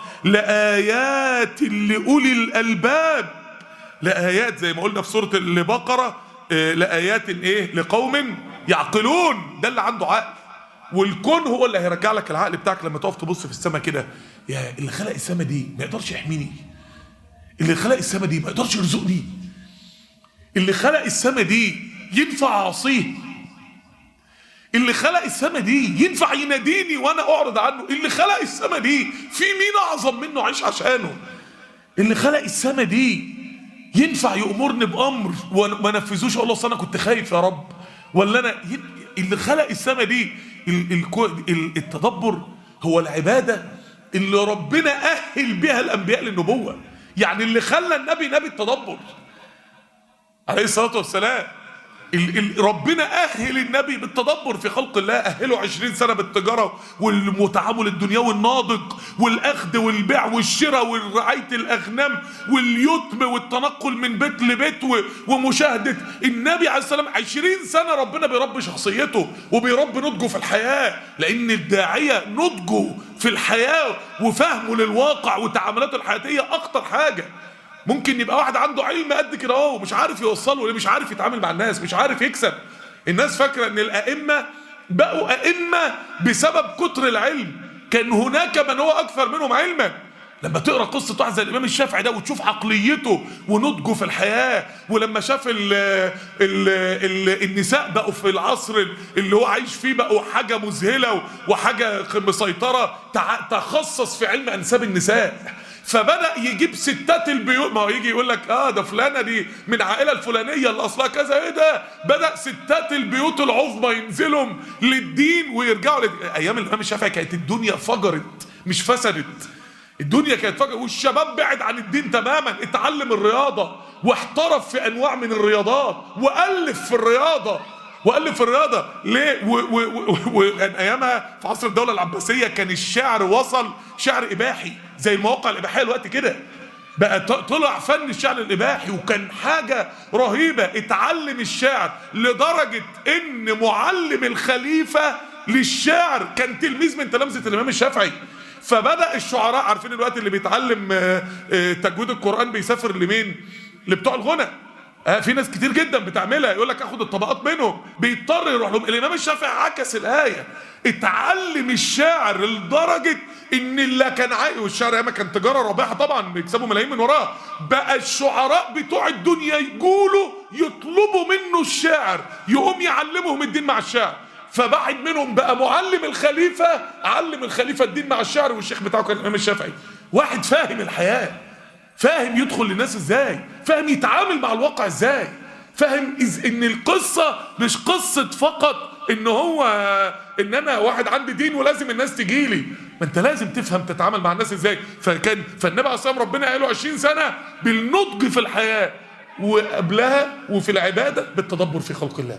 لآيات لأولي الألباب لآيات زي ما قلنا في سورة البقرة آه، لآيات ايه لقوم يعقلون ده اللي عنده عقل والكون هو اللي هيرجع لك العقل بتاعك لما تقف تبص في السماء كده يا اللي خلق السماء دي ما يقدرش يحميني اللي خلق السماء دي ما يقدرش يرزقني اللي خلق السماء دي ينفع اعصيه اللي خلق السماء دي ينفع يناديني وانا اعرض عنه اللي خلق السماء دي في مين اعظم منه عيش عشانه اللي خلق السماء دي ينفع يأمرني بأمر وما نفذوش اقول له أصل انا كنت خايف يا رب ولا انا ين- اللي خلق السماء دي ال- الكو- ال- التدبر هو العبادة اللي ربنا أهل بها الأنبياء للنبوة يعني اللي خلى النبي نبي التدبر عليه الصلاة والسلام ال ال ربنا أهل النبي بالتدبر في خلق الله أهله عشرين سنة بالتجارة والتعامل الدنيوي الناضج والأخذ والبيع والشراء ورعاية الأغنام واليتم والتنقل من بيت لبيت و- ومشاهدة النبي عليه السلام عشرين سنة ربنا بيربي شخصيته وبيربي نضجه في الحياة لأن الداعية نضجه في الحياة وفهمه للواقع وتعاملاته الحياتية أخطر حاجة ممكن يبقى واحد عنده علم قد كده اهو مش عارف يوصله ليه مش عارف يتعامل مع الناس مش عارف يكسب الناس فاكره ان الائمه بقوا ائمه بسبب كتر العلم كان هناك من هو اكثر منهم علما لما تقرا قصه واحد زي الامام الشافعي ده وتشوف عقليته ونضجه في الحياه ولما شاف ال ال ال النساء بقوا في العصر اللي هو عايش فيه بقوا حاجه مذهله وحاجه مسيطره تع- تخصص في علم انساب النساء فبدا يجيب ستات البيوت ما هو يجي يقول لك اه ده فلانه دي من عائله الفلانيه اللي اصلها كذا ايه ده بدا ستات البيوت العظمى ينزلوا للدين ويرجعوا لد... ايام الامام الشافعي كانت الدنيا فجرت مش فسدت الدنيا كانت فجأة والشباب بعد عن الدين تماما اتعلم الرياضة واحترف في أنواع من الرياضات وألف في الرياضة وألف في الرياضة ليه؟ وكان أيامها في عصر الدولة العباسية كان الشعر وصل شعر إباحي زي المواقع الإباحية الوقت كده بقى ط- طلع فن الشعر الإباحي وكان حاجة رهيبة اتعلم الشعر لدرجة إن معلم الخليفة للشعر كان تلميذ من تلامذة الإمام الشافعي فبدا الشعراء عارفين الوقت اللي بيتعلم آه، آه، تجويد القران بيسافر لمين لبتوع الغنى آه، في ناس كتير جدا بتعملها يقول لك اخد الطبقات منهم بيضطر يروح لهم الامام الشافعي عكس الايه اتعلم الشعر لدرجه ان اللي كان عايز والشعر ياما كان تجاره رابحه طبعا بيكسبوا ملايين من وراها بقى الشعراء بتوع الدنيا يقولوا يطلبوا منه الشعر يقوم يعلمهم الدين مع الشعر فبعد منهم بقى معلم الخليفة علم الخليفة الدين مع الشعر والشيخ بتاعه كان الإمام الشافعي واحد فاهم الحياة فاهم يدخل للناس ازاي فاهم يتعامل مع الواقع ازاي فاهم إز ان القصة مش قصة فقط ان هو ان انا واحد عندي دين ولازم الناس تجيلي ما انت لازم تفهم تتعامل مع الناس ازاي فكان فالنبي عليه الصلاه والسلام ربنا قال له 20 سنه بالنضج في الحياه وقبلها وفي العباده بالتدبر في خلق الله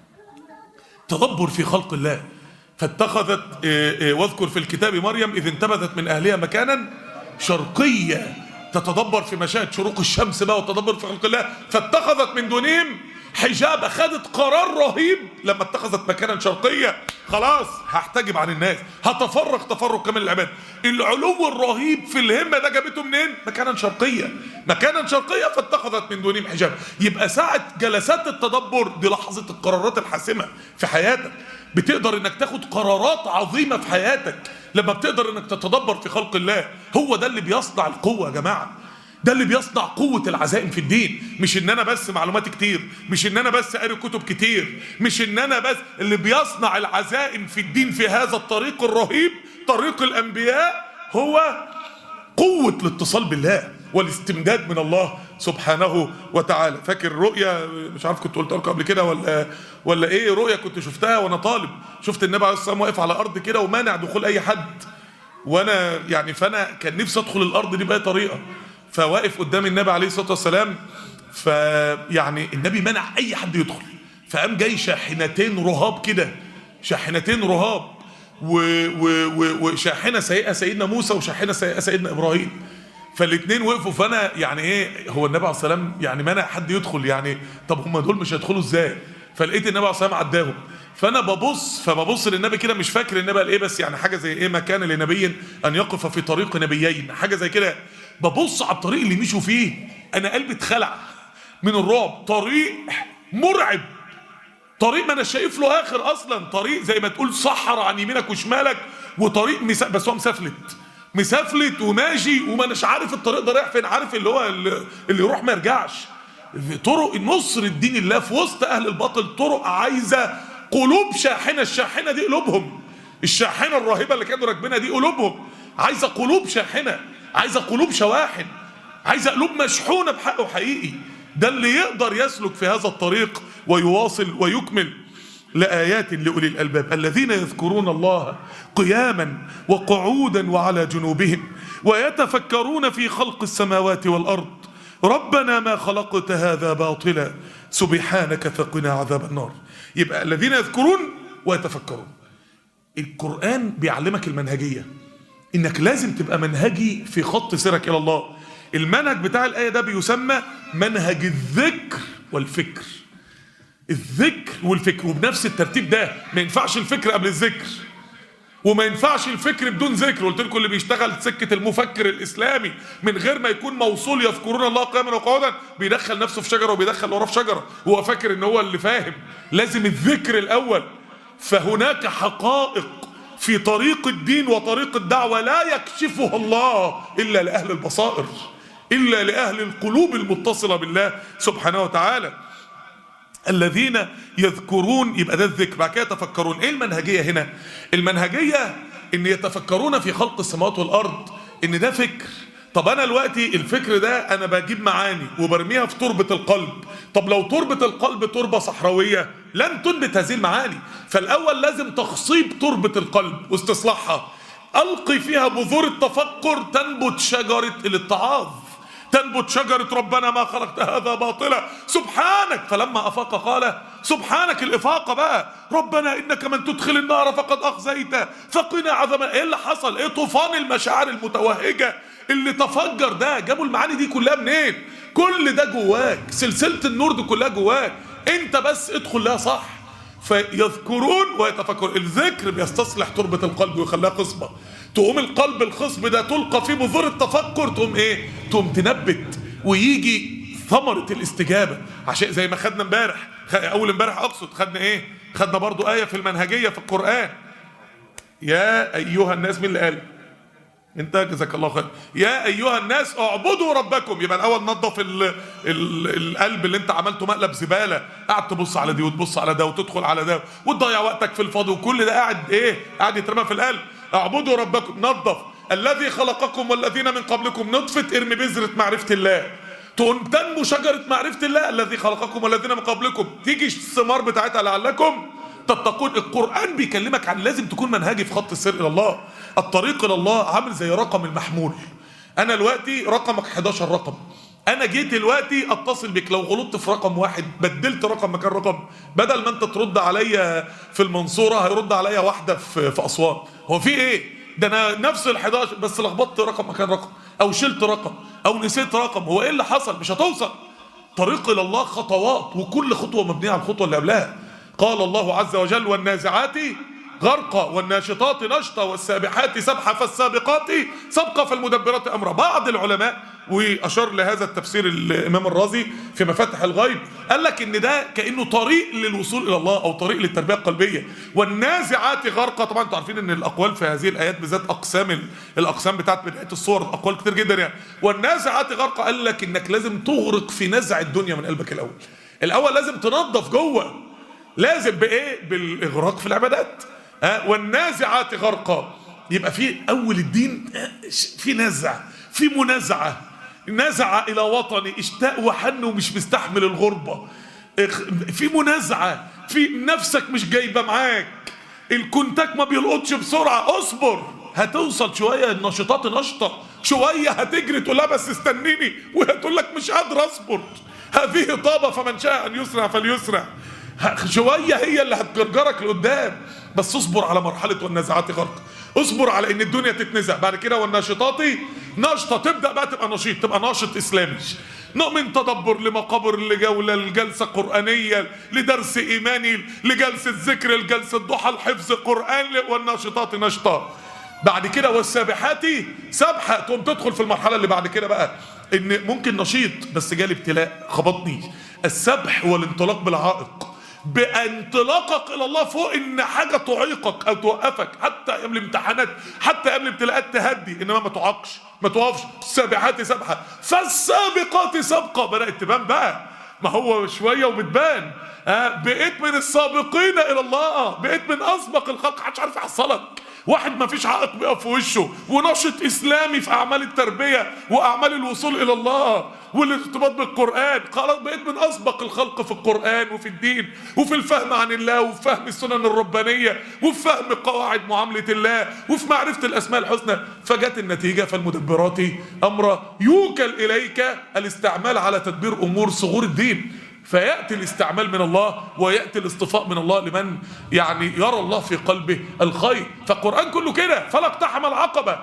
تدبر في خلق الله فاتخذت آه، آه، واذكر في الكتاب مريم إذ انتبذت من أهلها مكانا شرقيا تتدبر في مشاهد شروق الشمس بقى وتدبر في خلق الله فاتخذت من دونهم حجاب أخذت قرار رهيب لما اتخذت مكانا شرقيا خلاص هحتجب عن الناس هتفرق تفرق كامل العباد العلو الرهيب في الهمة ده جابته منين مكانا شرقيا مكانا شرقيا فاتخذت من دونهم حجاب يبقى ساعة جلسات التدبر دي لحظة القرارات الحاسمة في حياتك بتقدر انك تاخد قرارات عظيمة في حياتك لما بتقدر انك تتدبر في خلق الله هو ده اللي بيصنع القوة يا جماعة ده اللي بيصنع قوة العزائم في الدين مش ان انا بس معلومات كتير مش ان انا بس قاري كتب كتير مش ان انا بس اللي بيصنع العزائم في الدين في هذا الطريق الرهيب طريق الانبياء هو قوة الاتصال بالله والاستمداد من الله سبحانه وتعالى فاكر رؤيا مش عارف كنت قلت لكم قبل كده ولا ولا ايه رؤيا كنت شفتها وانا طالب شفت النبي عليه الصلاه والسلام واقف على الارض كده ومانع دخول اي حد وانا يعني فانا كان نفسي ادخل الارض دي باي طريقه فواقف قدام النبي عليه الصلاه والسلام فيعني النبي منع اي حد يدخل فقام جاي شاحنتين رهاب كده شاحنتين رهاب و- و- و- وشاحنه سيئه سيدنا موسى وشاحنه سيئه سيدنا ابراهيم فالاثنين وقفوا فانا يعني ايه هو النبي عليه الصلاه والسلام يعني منع حد يدخل يعني طب هم دول مش هيدخلوا ازاي فلقيت النبي عليه الصلاه والسلام عداهم فانا ببص فببص للنبي كده مش فاكر النبي قال ايه بس يعني حاجه زي ايه ما كان لنبي ان يقف في طريق نبيين حاجه زي كده ببص على الطريق اللي مشوا فيه انا قلبي اتخلع من الرعب طريق مرعب طريق ما انا شايف له اخر اصلا طريق زي ما تقول صحراء عن يمينك وشمالك وطريق مسا... بس هو مسافلت مسافلت وماشي وما اناش عارف الطريق ده رايح فين عارف اللي هو اللي اللي يروح ما يرجعش طرق نصر الدين الله في وسط اهل الباطل طرق عايزه قلوب شاحنه الشاحنه دي قلوبهم الشاحنه الرهيبه اللي كانوا راكبينها دي قلوبهم عايزه قلوب شاحنه عايزه قلوب شواحن عايزه قلوب مشحونه بحقه حقيقي ده اللي يقدر يسلك في هذا الطريق ويواصل ويكمل لآيات لأولي الألباب الذين يذكرون الله قياما وقعودا وعلى جنوبهم ويتفكرون في خلق السماوات والأرض ربنا ما خلقت هذا باطلا سبحانك فقنا عذاب النار يبقى الذين يذكرون ويتفكرون القرآن بيعلمك المنهجية انك لازم تبقى منهجي في خط سيرك الى الله المنهج بتاع الآية ده بيسمى منهج الذكر والفكر الذكر والفكر وبنفس الترتيب ده ما ينفعش الفكر قبل الذكر وما ينفعش الفكر بدون ذكر قلت لكم اللي بيشتغل سكه المفكر الاسلامي من غير ما يكون موصول يذكرون الله قياما وقعودا بيدخل نفسه في شجره وبيدخل وراه في شجره وهو فاكر ان هو اللي فاهم لازم الذكر الاول فهناك حقائق في طريق الدين وطريق الدعوة لا يكشفها الله إلا لأهل البصائر إلا لأهل القلوب المتصلة بالله سبحانه وتعالى الذين يذكرون يبقى ده الذكر بعد كده يتفكرون ايه المنهجيه هنا المنهجيه ان يتفكرون في خلق السماوات والارض ان ده فكر طب انا دلوقتي الفكر ده انا بجيب معاني وبرميها في تربه القلب طب لو تربه القلب تربه صحراويه لن تنبت هذه المعاني فالاول لازم تخصيب تربه القلب واستصلاحها القي فيها بذور التفكر تنبت شجره الاتعاظ تنبت شجرة ربنا ما خلقت هذا باطلا سبحانك فلما أفاق قال سبحانك الإفاقة بقى ربنا إنك من تدخل النار فقد أخزيته فقنا عذاب إيه اللي حصل إيه طوفان المشاعر المتوهجة اللي تفجر ده جابوا المعاني دي كلها منين كل ده جواك سلسلة النور دي كلها جواك انت بس ادخل لها صح فيذكرون ويتفكرون الذكر بيستصلح تربة القلب ويخليها خصبة تقوم القلب الخصب ده تلقى فيه بذور التفكر تقوم ايه تقوم تنبت ويجي ثمرة الاستجابة عشان زي ما خدنا امبارح اول امبارح اقصد خدنا ايه خدنا برضو آية في المنهجية في القرآن يا ايها الناس مين اللي قال انت جزاك الله خير يا ايها الناس اعبدوا ربكم يبقى الاول نظف ال ال القلب اللي انت عملته مقلب زباله قاعد تبص على دي وتبص على ده وتدخل على ده وتضيع وقتك في الفاضي وكل ده قاعد ايه قاعد يترمى في القلب اعبدوا ربكم نظف الذي خلقكم والذين من قبلكم نطفه ارمي بذره معرفه الله تقوم تنمو شجره معرفه الله الذي خلقكم والذين من قبلكم تيجي الثمار بتاعتها لعلكم تتقون القرآن بيكلمك عن لازم تكون منهجي في خط السير إلى الله الطريق إلى الله عامل زي رقم المحمول أنا دلوقتي رقمك 11 رقم أنا جيت دلوقتي أتصل بك لو غلطت في رقم واحد بدلت رقم مكان رقم بدل ما أنت ترد عليا في المنصورة هيرد عليا واحدة في, في أسوان هو في إيه؟ ده أنا نفس ال 11 بس لخبطت رقم مكان رقم أو شلت رقم أو نسيت رقم هو إيه اللي حصل؟ مش هتوصل طريق إلى الله خطوات وكل خطوة مبنية على الخطوة اللي قبلها قال الله عز وجل والنازعات غرقا والناشطات نشطا والسابحات سبحا فالسابقات سبقا فالمدبرات امرا بعض العلماء واشار لهذا التفسير الامام الرازي في مفاتح الغيب قال لك ان ده كانه طريق للوصول الى الله او طريق للتربيه القلبيه والنازعات غرقا طبعا انتوا عارفين ان الاقوال في هذه الايات بالذات اقسام الاقسام بتاعت بدايه الصور اقوال كتير جدا يعني والنازعات غرقا قال لك انك لازم تغرق في نزع الدنيا من قلبك الاول الاول لازم تنظف جوه لازم بايه بالاغراق في العبادات ها والنازعات غرقا يبقى في اول الدين في نزع في منازعه نزع الى وطني اشتاق وحن ومش مستحمل الغربه في منازعه في نفسك مش جايبه معاك الكونتاك ما بيلقطش بسرعه اصبر هتوصل شويه النشاطات نشطه شويه هتجري تقول لها بس استنيني وهي تقول لك مش قادر اصبر هذه طابه فمن شاء ان يسرع فليسرع شويه هي اللي هتجرجرك لقدام بس اصبر على مرحله والنازعات غرق اصبر على ان الدنيا تتنزع بعد كده والناشطات نشطه تبدا بقى تبقى نشيط تبقى ناشط اسلامي من تدبر لمقابر لجولة لجلسة قرآنية لدرس إيماني لجلسة ذكر لجلسة ضحى لحفظ قرآن والناشطات نشطة بعد كده والسابحات سبحة تقوم تدخل في المرحلة اللي بعد كده بقى إن ممكن نشيط بس جالي ابتلاء خبطني السبح والانطلاق بالعائق بانطلاقك الى الله فوق ان حاجه تعيقك او توقفك حتى ايام الامتحانات حتى ايام الابتلاءات تهدي انما ما تعاقش ما توقفش السابحات سبحه فالسابقات سبقه بدات تبان بقى ما هو شويه وبتبان آه بقيت من السابقين الى الله بقيت من اسبق الخلق محدش عارف يحصلك واحد ما فيش عائق بيقف في وشه وناشط اسلامي في اعمال التربيه واعمال الوصول الى الله والارتباط بالقران خلاص بقيت من اسبق الخلق في القران وفي الدين وفي الفهم عن الله وفي فهم السنن الربانيه وفي فهم قواعد معامله الله وفي معرفه الاسماء الحسنى فجت النتيجه فالمدبرات امرا يوكل اليك الاستعمال على تدبير امور صغور الدين فياتي الاستعمال من الله وياتي الاصطفاء من الله لمن يعني يرى الله في قلبه الخير فالقران كله كده فلا اقتحم العقبه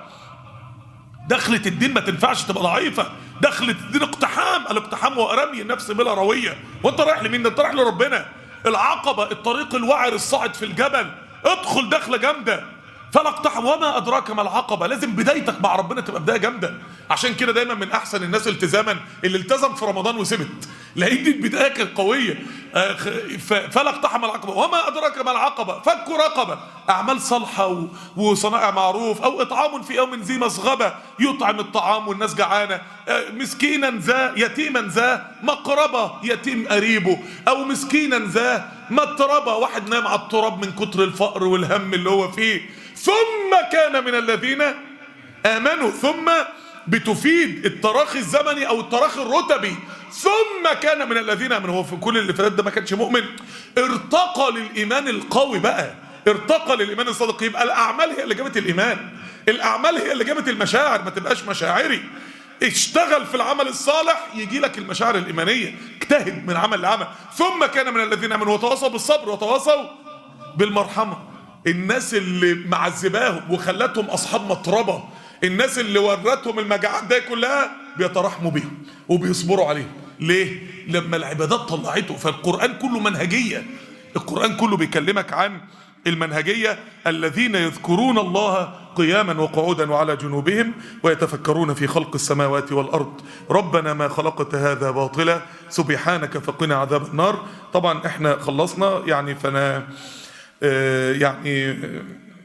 دخلة الدين ما تنفعش تبقى ضعيفة دخلة الدين اقتحام الاقتحام هو رمي النفس بلا روية وانت رايح لمين ده انت رايح لربنا العقبة الطريق الوعر الصاعد في الجبل ادخل دخلة جامدة فلا اقتحم وما ادراك ما العقبه لازم بدايتك مع ربنا تبقى بدايه جامده عشان كده دايما من احسن الناس التزاما اللي التزم في رمضان وسبت لان البدايه كانت قويه آه، خ- ف- فلا اقتحم العقبه وما ادراك ما العقبه فك رقبه اعمال صالحه و- وصنائع معروف او اطعام في يوم ذي مسغبه يطعم الطعام والناس جعانه آه، مسكينا ذا يتيما ذا مقربه يتيم قريبه او مسكينا ذا متربه واحد نام على التراب من كتر الفقر والهم اللي هو فيه ثم كان من الذين امنوا ثم بتفيد التراخي الزمني او التراخي الرتبي ثم كان من الذين امنوا هو في كل اللي فات ده ما كانش مؤمن ارتقى للايمان القوي بقى ارتقى للايمان الصادق يبقى الاعمال هي اللي جابت الايمان الاعمال هي اللي جابت المشاعر ما تبقاش مشاعري اشتغل في العمل الصالح يجي لك المشاعر الايمانيه اجتهد من عمل لعمل ثم كان من الذين امنوا وتواصوا بالصبر وتواصوا بالمرحمه الناس اللي معذباهم وخلتهم اصحاب مطربه الناس اللي ورتهم المجاعات دي كلها بيترحموا بيهم وبيصبروا عليهم ليه لما العبادات طلعته فالقران كله منهجيه القران كله بيكلمك عن المنهجيه الذين يذكرون الله قياما وقعودا وعلى جنوبهم ويتفكرون في خلق السماوات والارض ربنا ما خلقت هذا باطلا سبحانك فقنا عذاب النار طبعا احنا خلصنا يعني فانا آه، يعني آه،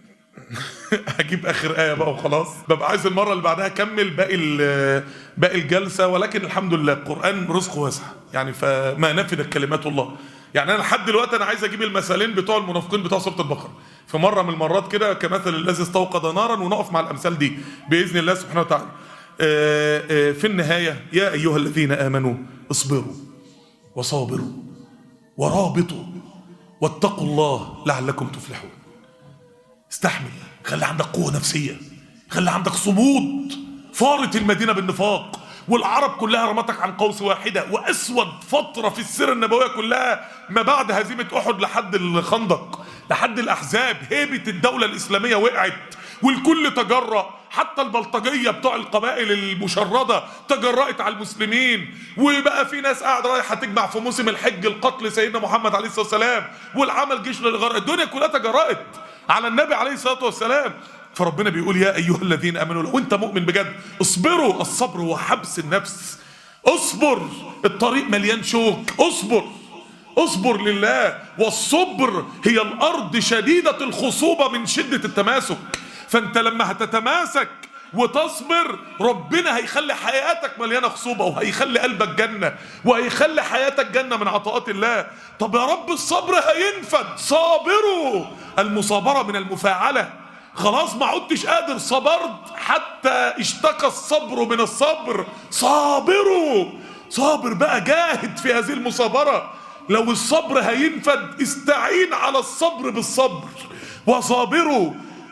هجيب اخر ايه بقى وخلاص ببقى عايز المره اللي بعدها اكمل باقي ال- باقي الجلسه ولكن الحمد لله القران رزقه واسع يعني فما نفدت كلمات الله يعني انا لحد دلوقتي انا عايز اجيب المثالين بتوع المنافقين بتوع سوره البقره في مره من المرات كده كمثل الذي استوقد نارا ونقف مع الامثال دي باذن الله سبحانه وتعالى آه، آه، في النهايه يا ايها الذين امنوا اصبروا وصابروا ورابطوا واتقوا الله لعلكم تفلحون استحمل خلي عندك قوة نفسية خلي عندك صمود فارت المدينة بالنفاق والعرب كلها رمتك عن قوس واحدة وأسود فترة في السيرة النبوية كلها ما بعد هزيمة أحد لحد الخندق لحد الأحزاب هيبة الدولة الإسلامية وقعت والكل تجرأ حتى البلطجية بتوع القبائل المشردة تجرأت على المسلمين وبقى في ناس قاعدة رايحة تجمع في موسم الحج القتل سيدنا محمد عليه الصلاة والسلام والعمل جيش للغرق الدنيا كلها تجرأت على النبي عليه الصلاة والسلام فربنا بيقول يا أيها الذين آمنوا لو أنت مؤمن بجد اصبروا الصبر هو حبس النفس اصبر الطريق مليان شوك اصبر اصبر لله والصبر هي الأرض شديدة الخصوبة من شدة التماسك فأنت لما هتتماسك وتصبر ربنا هيخلي حياتك مليانه خصوبه وهيخلي قلبك جنه وهيخلي حياتك جنه من عطاءات الله طب يا رب الصبر هينفد صابروا المصابره من المفاعله خلاص ما عدتش قادر صبرت حتى اشتكى الصبر من الصبر صابروا صابر بقى جاهد في هذه المصابره لو الصبر هينفد استعين على الصبر بالصبر وصابروا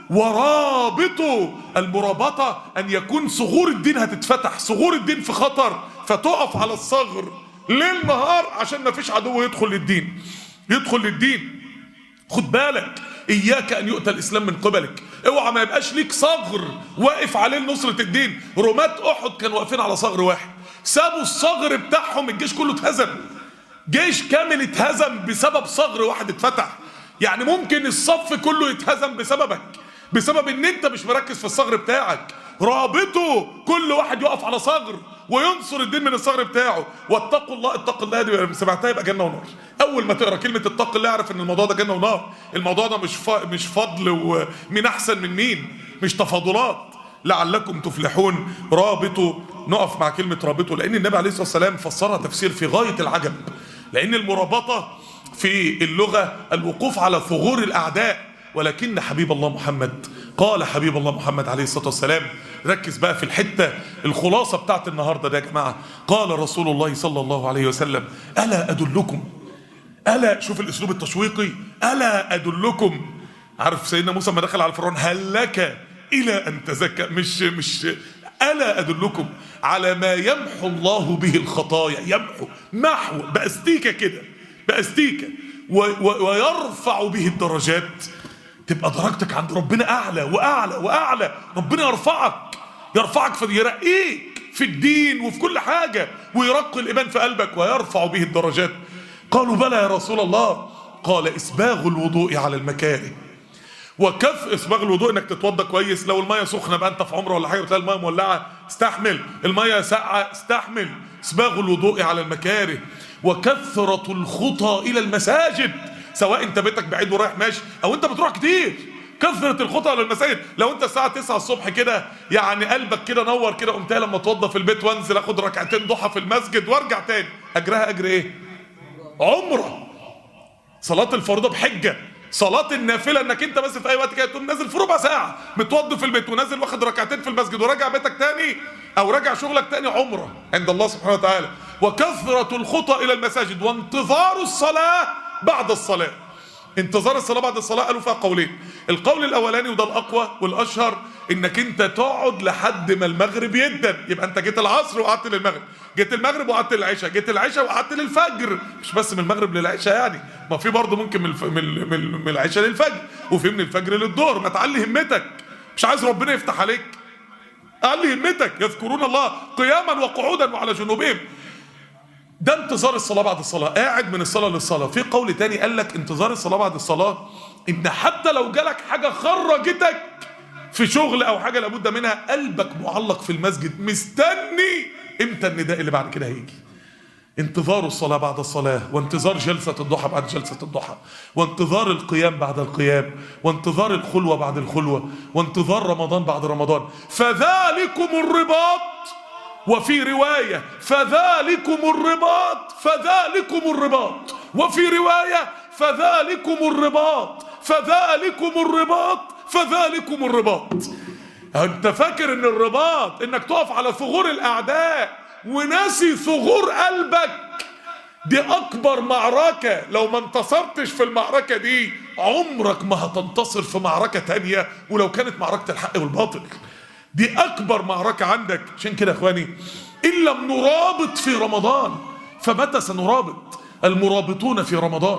ورابطوا المرابطة أن يكون صغور الدين هتتفتح صغور الدين في خطر فتقف على الصغر ليل نهار عشان ما فيش عدو يدخل للدين يدخل للدين خد بالك إياك أن يؤتى الإسلام من قبلك اوعى ما يبقاش ليك صغر واقف عليه لنصرة الدين رماة أحد كانوا واقفين على صغر واحد سابوا الصغر بتاعهم الجيش كله اتهزم جيش كامل اتهزم بسبب صغر واحد اتفتح يعني ممكن الصف كله يتهزم بسببك بسبب ان انت مش مركز في الصغر بتاعك رابطه كل واحد يقف على صغر وينصر الدين من الصغر بتاعه واتقوا الله اتقوا الله دي لما سمعتها يبقى جنه ونار اول ما تقرا كلمه اتق الله اعرف ان الموضوع ده جنه ونار الموضوع ده مش ف... مش فضل ومين احسن من مين مش تفاضلات لعلكم تفلحون رابطوا نقف مع كلمه رابطوا لان النبي عليه الصلاه والسلام فسرها تفسير في غايه العجب لان المرابطه في اللغه الوقوف على ثغور الاعداء ولكن حبيب الله محمد قال حبيب الله محمد عليه الصلاة والسلام ركز بقى في الحتة الخلاصة بتاعت النهاردة ده يا جماعة قال رسول الله صلى الله عليه وسلم ألا أدلكم ألا شوف الأسلوب التشويقي ألا أدلكم عارف سيدنا موسى ما دخل على فرعون هل لك إلى أن تزكى مش مش ألا أدلكم على ما يمحو الله به الخطايا يمحو محو بأستيكة كده بأستيكة و و ويرفع به الدرجات تبقى درجتك عند ربنا اعلى واعلى واعلى ربنا يرفعك يرفعك فيرقيك في الدين وفي كل حاجه ويرقي الايمان في قلبك ويرفع به الدرجات قالوا بلى يا رسول الله قال اسباغ الوضوء على المكاره وكف اسباغ الوضوء انك تتوضى كويس لو الميه سخنه بقى انت في عمره ولا حاجه بتلاقي الميه مولعه استحمل الميه ساقعه استحمل اسباغ الوضوء على المكاره وكثرة الخطى الى المساجد سواء انت بيتك بعيد ورايح ماشي او انت بتروح كتير كثرة الخطى على المساجد لو انت الساعة 9 الصبح كده يعني قلبك كده نور كده قمت لما اتوضى في البيت وانزل اخد ركعتين ضحى في المسجد وارجع تاني اجرها اجر ايه عمره صلاة الفريضة بحجة صلاة النافلة انك انت بس في اي وقت كده تقوم نازل في ربع ساعة متوضي في البيت ونازل واخد ركعتين في المسجد وراجع بيتك تاني او راجع شغلك تاني عمرة عند الله سبحانه وتعالى وكثرة الخطى الى المساجد وانتظار الصلاة بعد الصلاة انتظار الصلاة بعد الصلاة قالوا فيها قولين القول الاولاني وده الاقوى والاشهر انك انت تقعد لحد ما المغرب يدن يبقى انت جيت العصر وقعدت للمغرب جيت المغرب وقعدت للعشاء جيت العشاء وقعدت للفجر مش بس من المغرب للعشاء يعني ما في برضه ممكن من الف... من من, من العشاء للفجر وفي من الفجر للظهر ما تعلي همتك مش عايز ربنا يفتح عليك علي همتك يذكرون الله قياما وقعودا وعلى جنوبهم ده انتظار الصلاة بعد الصلاة قاعد من الصلاة للصلاة في قول تاني قال لك انتظار الصلاة بعد الصلاة ان حتى لو جالك حاجة خرجتك في شغل او حاجة لابد منها قلبك معلق في المسجد مستني امتى النداء اللي بعد كده هيجي انتظار الصلاة بعد الصلاة وانتظار جلسة الضحى بعد جلسة الضحى وانتظار القيام بعد القيام وانتظار الخلوة بعد الخلوة وانتظار رمضان بعد رمضان فذلكم الرباط وفي رواية فذلكم الرباط فذلكم الرباط وفي رواية فذلكم الرباط فذلكم الرباط فذلكم الرباط انت فاكر ان الرباط انك تقف على ثغور الاعداء وناسي ثغور قلبك دي اكبر معركة لو ما انتصرتش في المعركة دي عمرك ما هتنتصر في معركة تانية ولو كانت معركة الحق والباطل دي اكبر معركة عندك عشان كده يا اخواني ان لم نرابط في رمضان فمتى سنرابط المرابطون في رمضان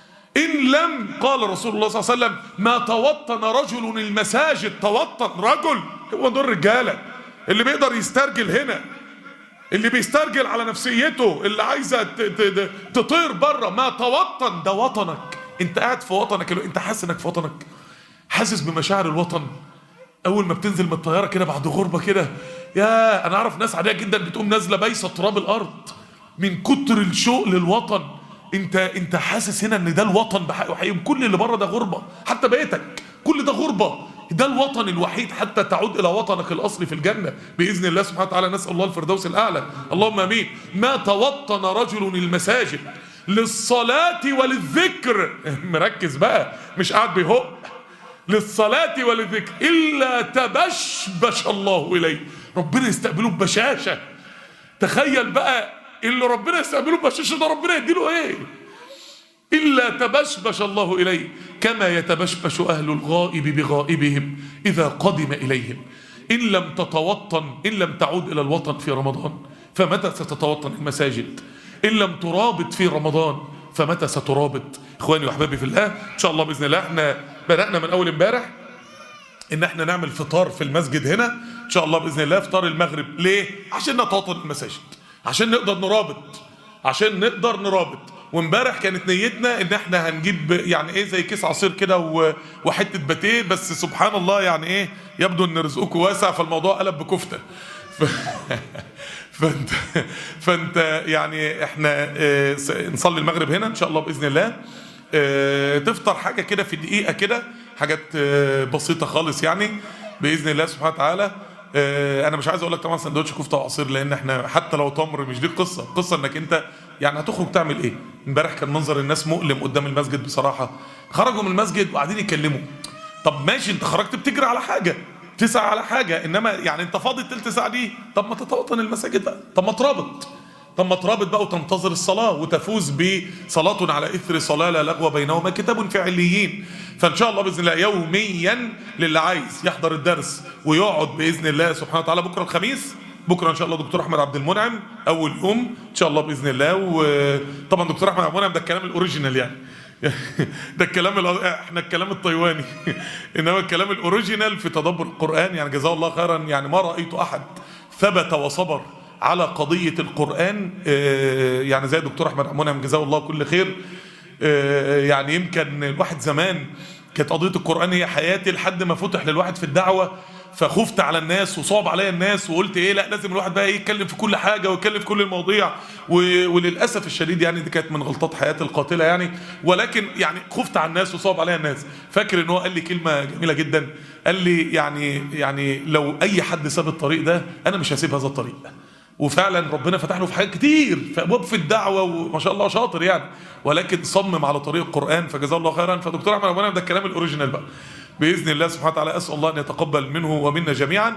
إن لم قال رسول الله صلى الله عليه وسلم ما توطن رجل المساجد توطن رجل هو دول رجالة اللي بيقدر يسترجل هنا اللي بيسترجل على نفسيته اللي عايزة تطير بره ما توطن ده وطنك انت قاعد في وطنك انت حاسس انك في وطنك حاسس بمشاعر الوطن اول ما بتنزل من الطياره كده بعد غربه كده يا انا اعرف ناس عاديه جدا بتقوم نازله بايسه تراب الارض من كتر الشوق للوطن انت انت حاسس هنا ان ده الوطن بحق وحقيقي كل اللي بره ده غربه حتى بيتك كل ده غربه ده الوطن الوحيد حتى تعود الى وطنك الاصلي في الجنه باذن الله سبحانه وتعالى نسال الله الفردوس الاعلى اللهم امين ما توطن رجل المساجد للصلاه وللذكر مركز بقى مش قاعد بيهق للصلاة وللذكر إلا تبشبش الله إليه ربنا يستقبله ببشاشة تخيل بقى اللي ربنا يستقبله ببشاشة ده ربنا يديله إيه إلا تبشبش الله إليه كما يتبشبش أهل الغائب بغائبهم إذا قدم إليهم إن لم تتوطن إن لم تعود إلى الوطن في رمضان فمتى ستتوطن المساجد إن لم ترابط في رمضان فمتى سترابط إخواني وأحبابي في الله إن شاء الله بإذن الله إحنا بدأنا من أول امبارح إن إحنا نعمل فطار في المسجد هنا إن شاء الله بإذن الله فطار المغرب ليه؟ عشان نتوطن المساجد عشان نقدر نرابط عشان نقدر نرابط وامبارح كانت نيتنا ان احنا هنجيب يعني ايه زي كيس عصير كده وحته باتيه بس سبحان الله يعني ايه يبدو ان رزقكم واسع فالموضوع قلب بكفته ف... فانت فانت يعني احنا اه نصلي المغرب هنا ان شاء الله باذن الله اه تفطر حاجه كده في دقيقه كده حاجات اه بسيطه خالص يعني باذن الله سبحانه وتعالى انا مش عايز اقول لك طبعا سندوتش كفته وعصير لان احنا حتى لو تمر مش دي القصه القصه انك انت يعني هتخرج تعمل ايه امبارح كان منظر الناس مؤلم قدام المسجد بصراحه خرجوا من المسجد وقاعدين يكلموا طب ماشي انت خرجت بتجري على حاجه تسعى على حاجه انما يعني انت فاضي التلت ساعه دي طب ما تتوطن المساجد بقى طب ما ترابط طب ما ترابط بقى وتنتظر الصلاه وتفوز بصلاه على اثر صلاه لا لغو بينهما كتاب في عليين فان شاء الله باذن الله يوميا للي عايز يحضر الدرس ويقعد باذن الله سبحانه وتعالى بكره الخميس بكره ان شاء الله دكتور احمد عبد المنعم اول يوم ان شاء الله باذن الله وطبعا دكتور احمد عبد المنعم ده الكلام الاوريجينال يعني ده الكلام احنا الكلام التايواني انما الكلام الاوريجينال في تدبر القران يعني جزاه الله خيرا يعني ما رايت احد ثبت وصبر على قضيه القران يعني زي الدكتور احمد عبد المنعم جزاه الله كل خير يعني يمكن الواحد زمان كانت قضيه القران هي حياتي لحد ما فتح للواحد في الدعوه فخفت على الناس وصعب عليا الناس وقلت ايه لا لازم الواحد بقى يتكلم في كل حاجه ويتكلم في كل المواضيع و... وللاسف الشديد يعني دي كانت من غلطات حياتي القاتله يعني ولكن يعني خفت على الناس وصعب عليا الناس فاكر ان هو قال لي كلمه جميله جدا قال لي يعني يعني لو اي حد ساب الطريق ده انا مش هسيب هذا الطريق وفعلا ربنا فتح له في حاجات كتير في ابواب في الدعوه وما شاء الله شاطر يعني ولكن صمم على طريق القران فجزاه الله خيرا فدكتور احمد ابو ده الكلام الاوريجينال بقى باذن الله سبحانه وتعالى اسال الله ان يتقبل منه ومنا جميعا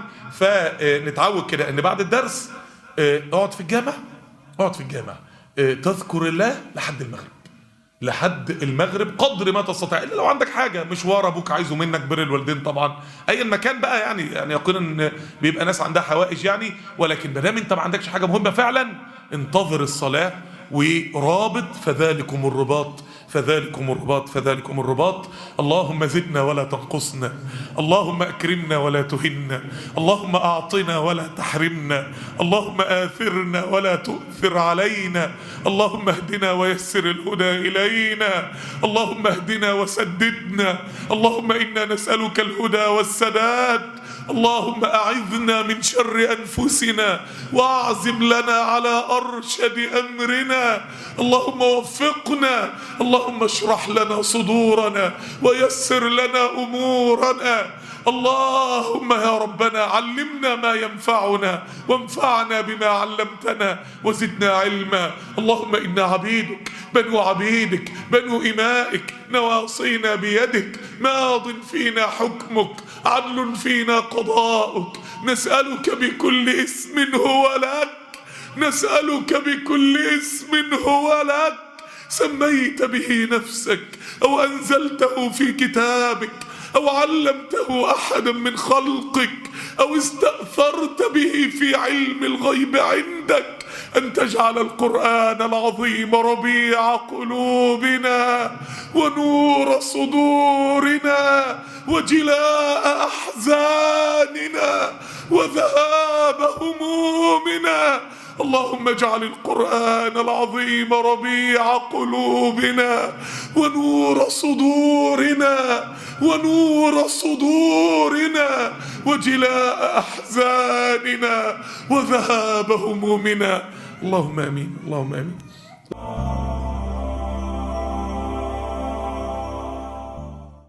فنتعود كده ان بعد الدرس اقعد في الجامع اقعد في الجامع تذكر الله لحد المغرب لحد المغرب قدر ما تستطيع الا لو عندك حاجه مشوار ابوك عايزه منك بر الوالدين طبعا اي المكان بقى يعني يعني يقينا ان بيبقى ناس عندها حوائج يعني ولكن ما دام انت ما عندكش حاجه مهمه فعلا انتظر الصلاه ورابط فذلكم الرباط فذلكم الرباط فذلكم الرباط اللهم زدنا ولا تنقصنا اللهم اكرمنا ولا تهنا اللهم اعطنا ولا تحرمنا اللهم اثرنا ولا تؤثر علينا اللهم اهدنا ويسر الهدى الينا اللهم اهدنا وسددنا اللهم انا نسالك الهدى والسداد اللهم أعذنا من شر أنفسنا وأعزم لنا على أرشد أمرنا اللهم وفقنا اللهم اشرح لنا صدورنا ويسر لنا أمورنا اللهم يا ربنا علمنا ما ينفعنا وانفعنا بما علمتنا وزدنا علما اللهم إنا عبيدك بنو عبيدك بنو إمائك نواصينا بيدك ماض فينا حكمك عدل فينا قضاؤك نسألك بكل اسم هو لك نسألك بكل اسم هو لك سميت به نفسك أو أنزلته في كتابك أو علمته أحدا من خلقك أو استأثرت به في علم الغيب عندك أن تجعل القرآن العظيم ربيع قلوبنا ونور صدورنا وجلاء أحزاننا وذهاب همومنا اللهم اجعل القرآن العظيم ربيع قلوبنا ونور صدورنا ونور صدورنا وجلاء أحزاننا وذهاب همومنا اللهم امين اللهم امين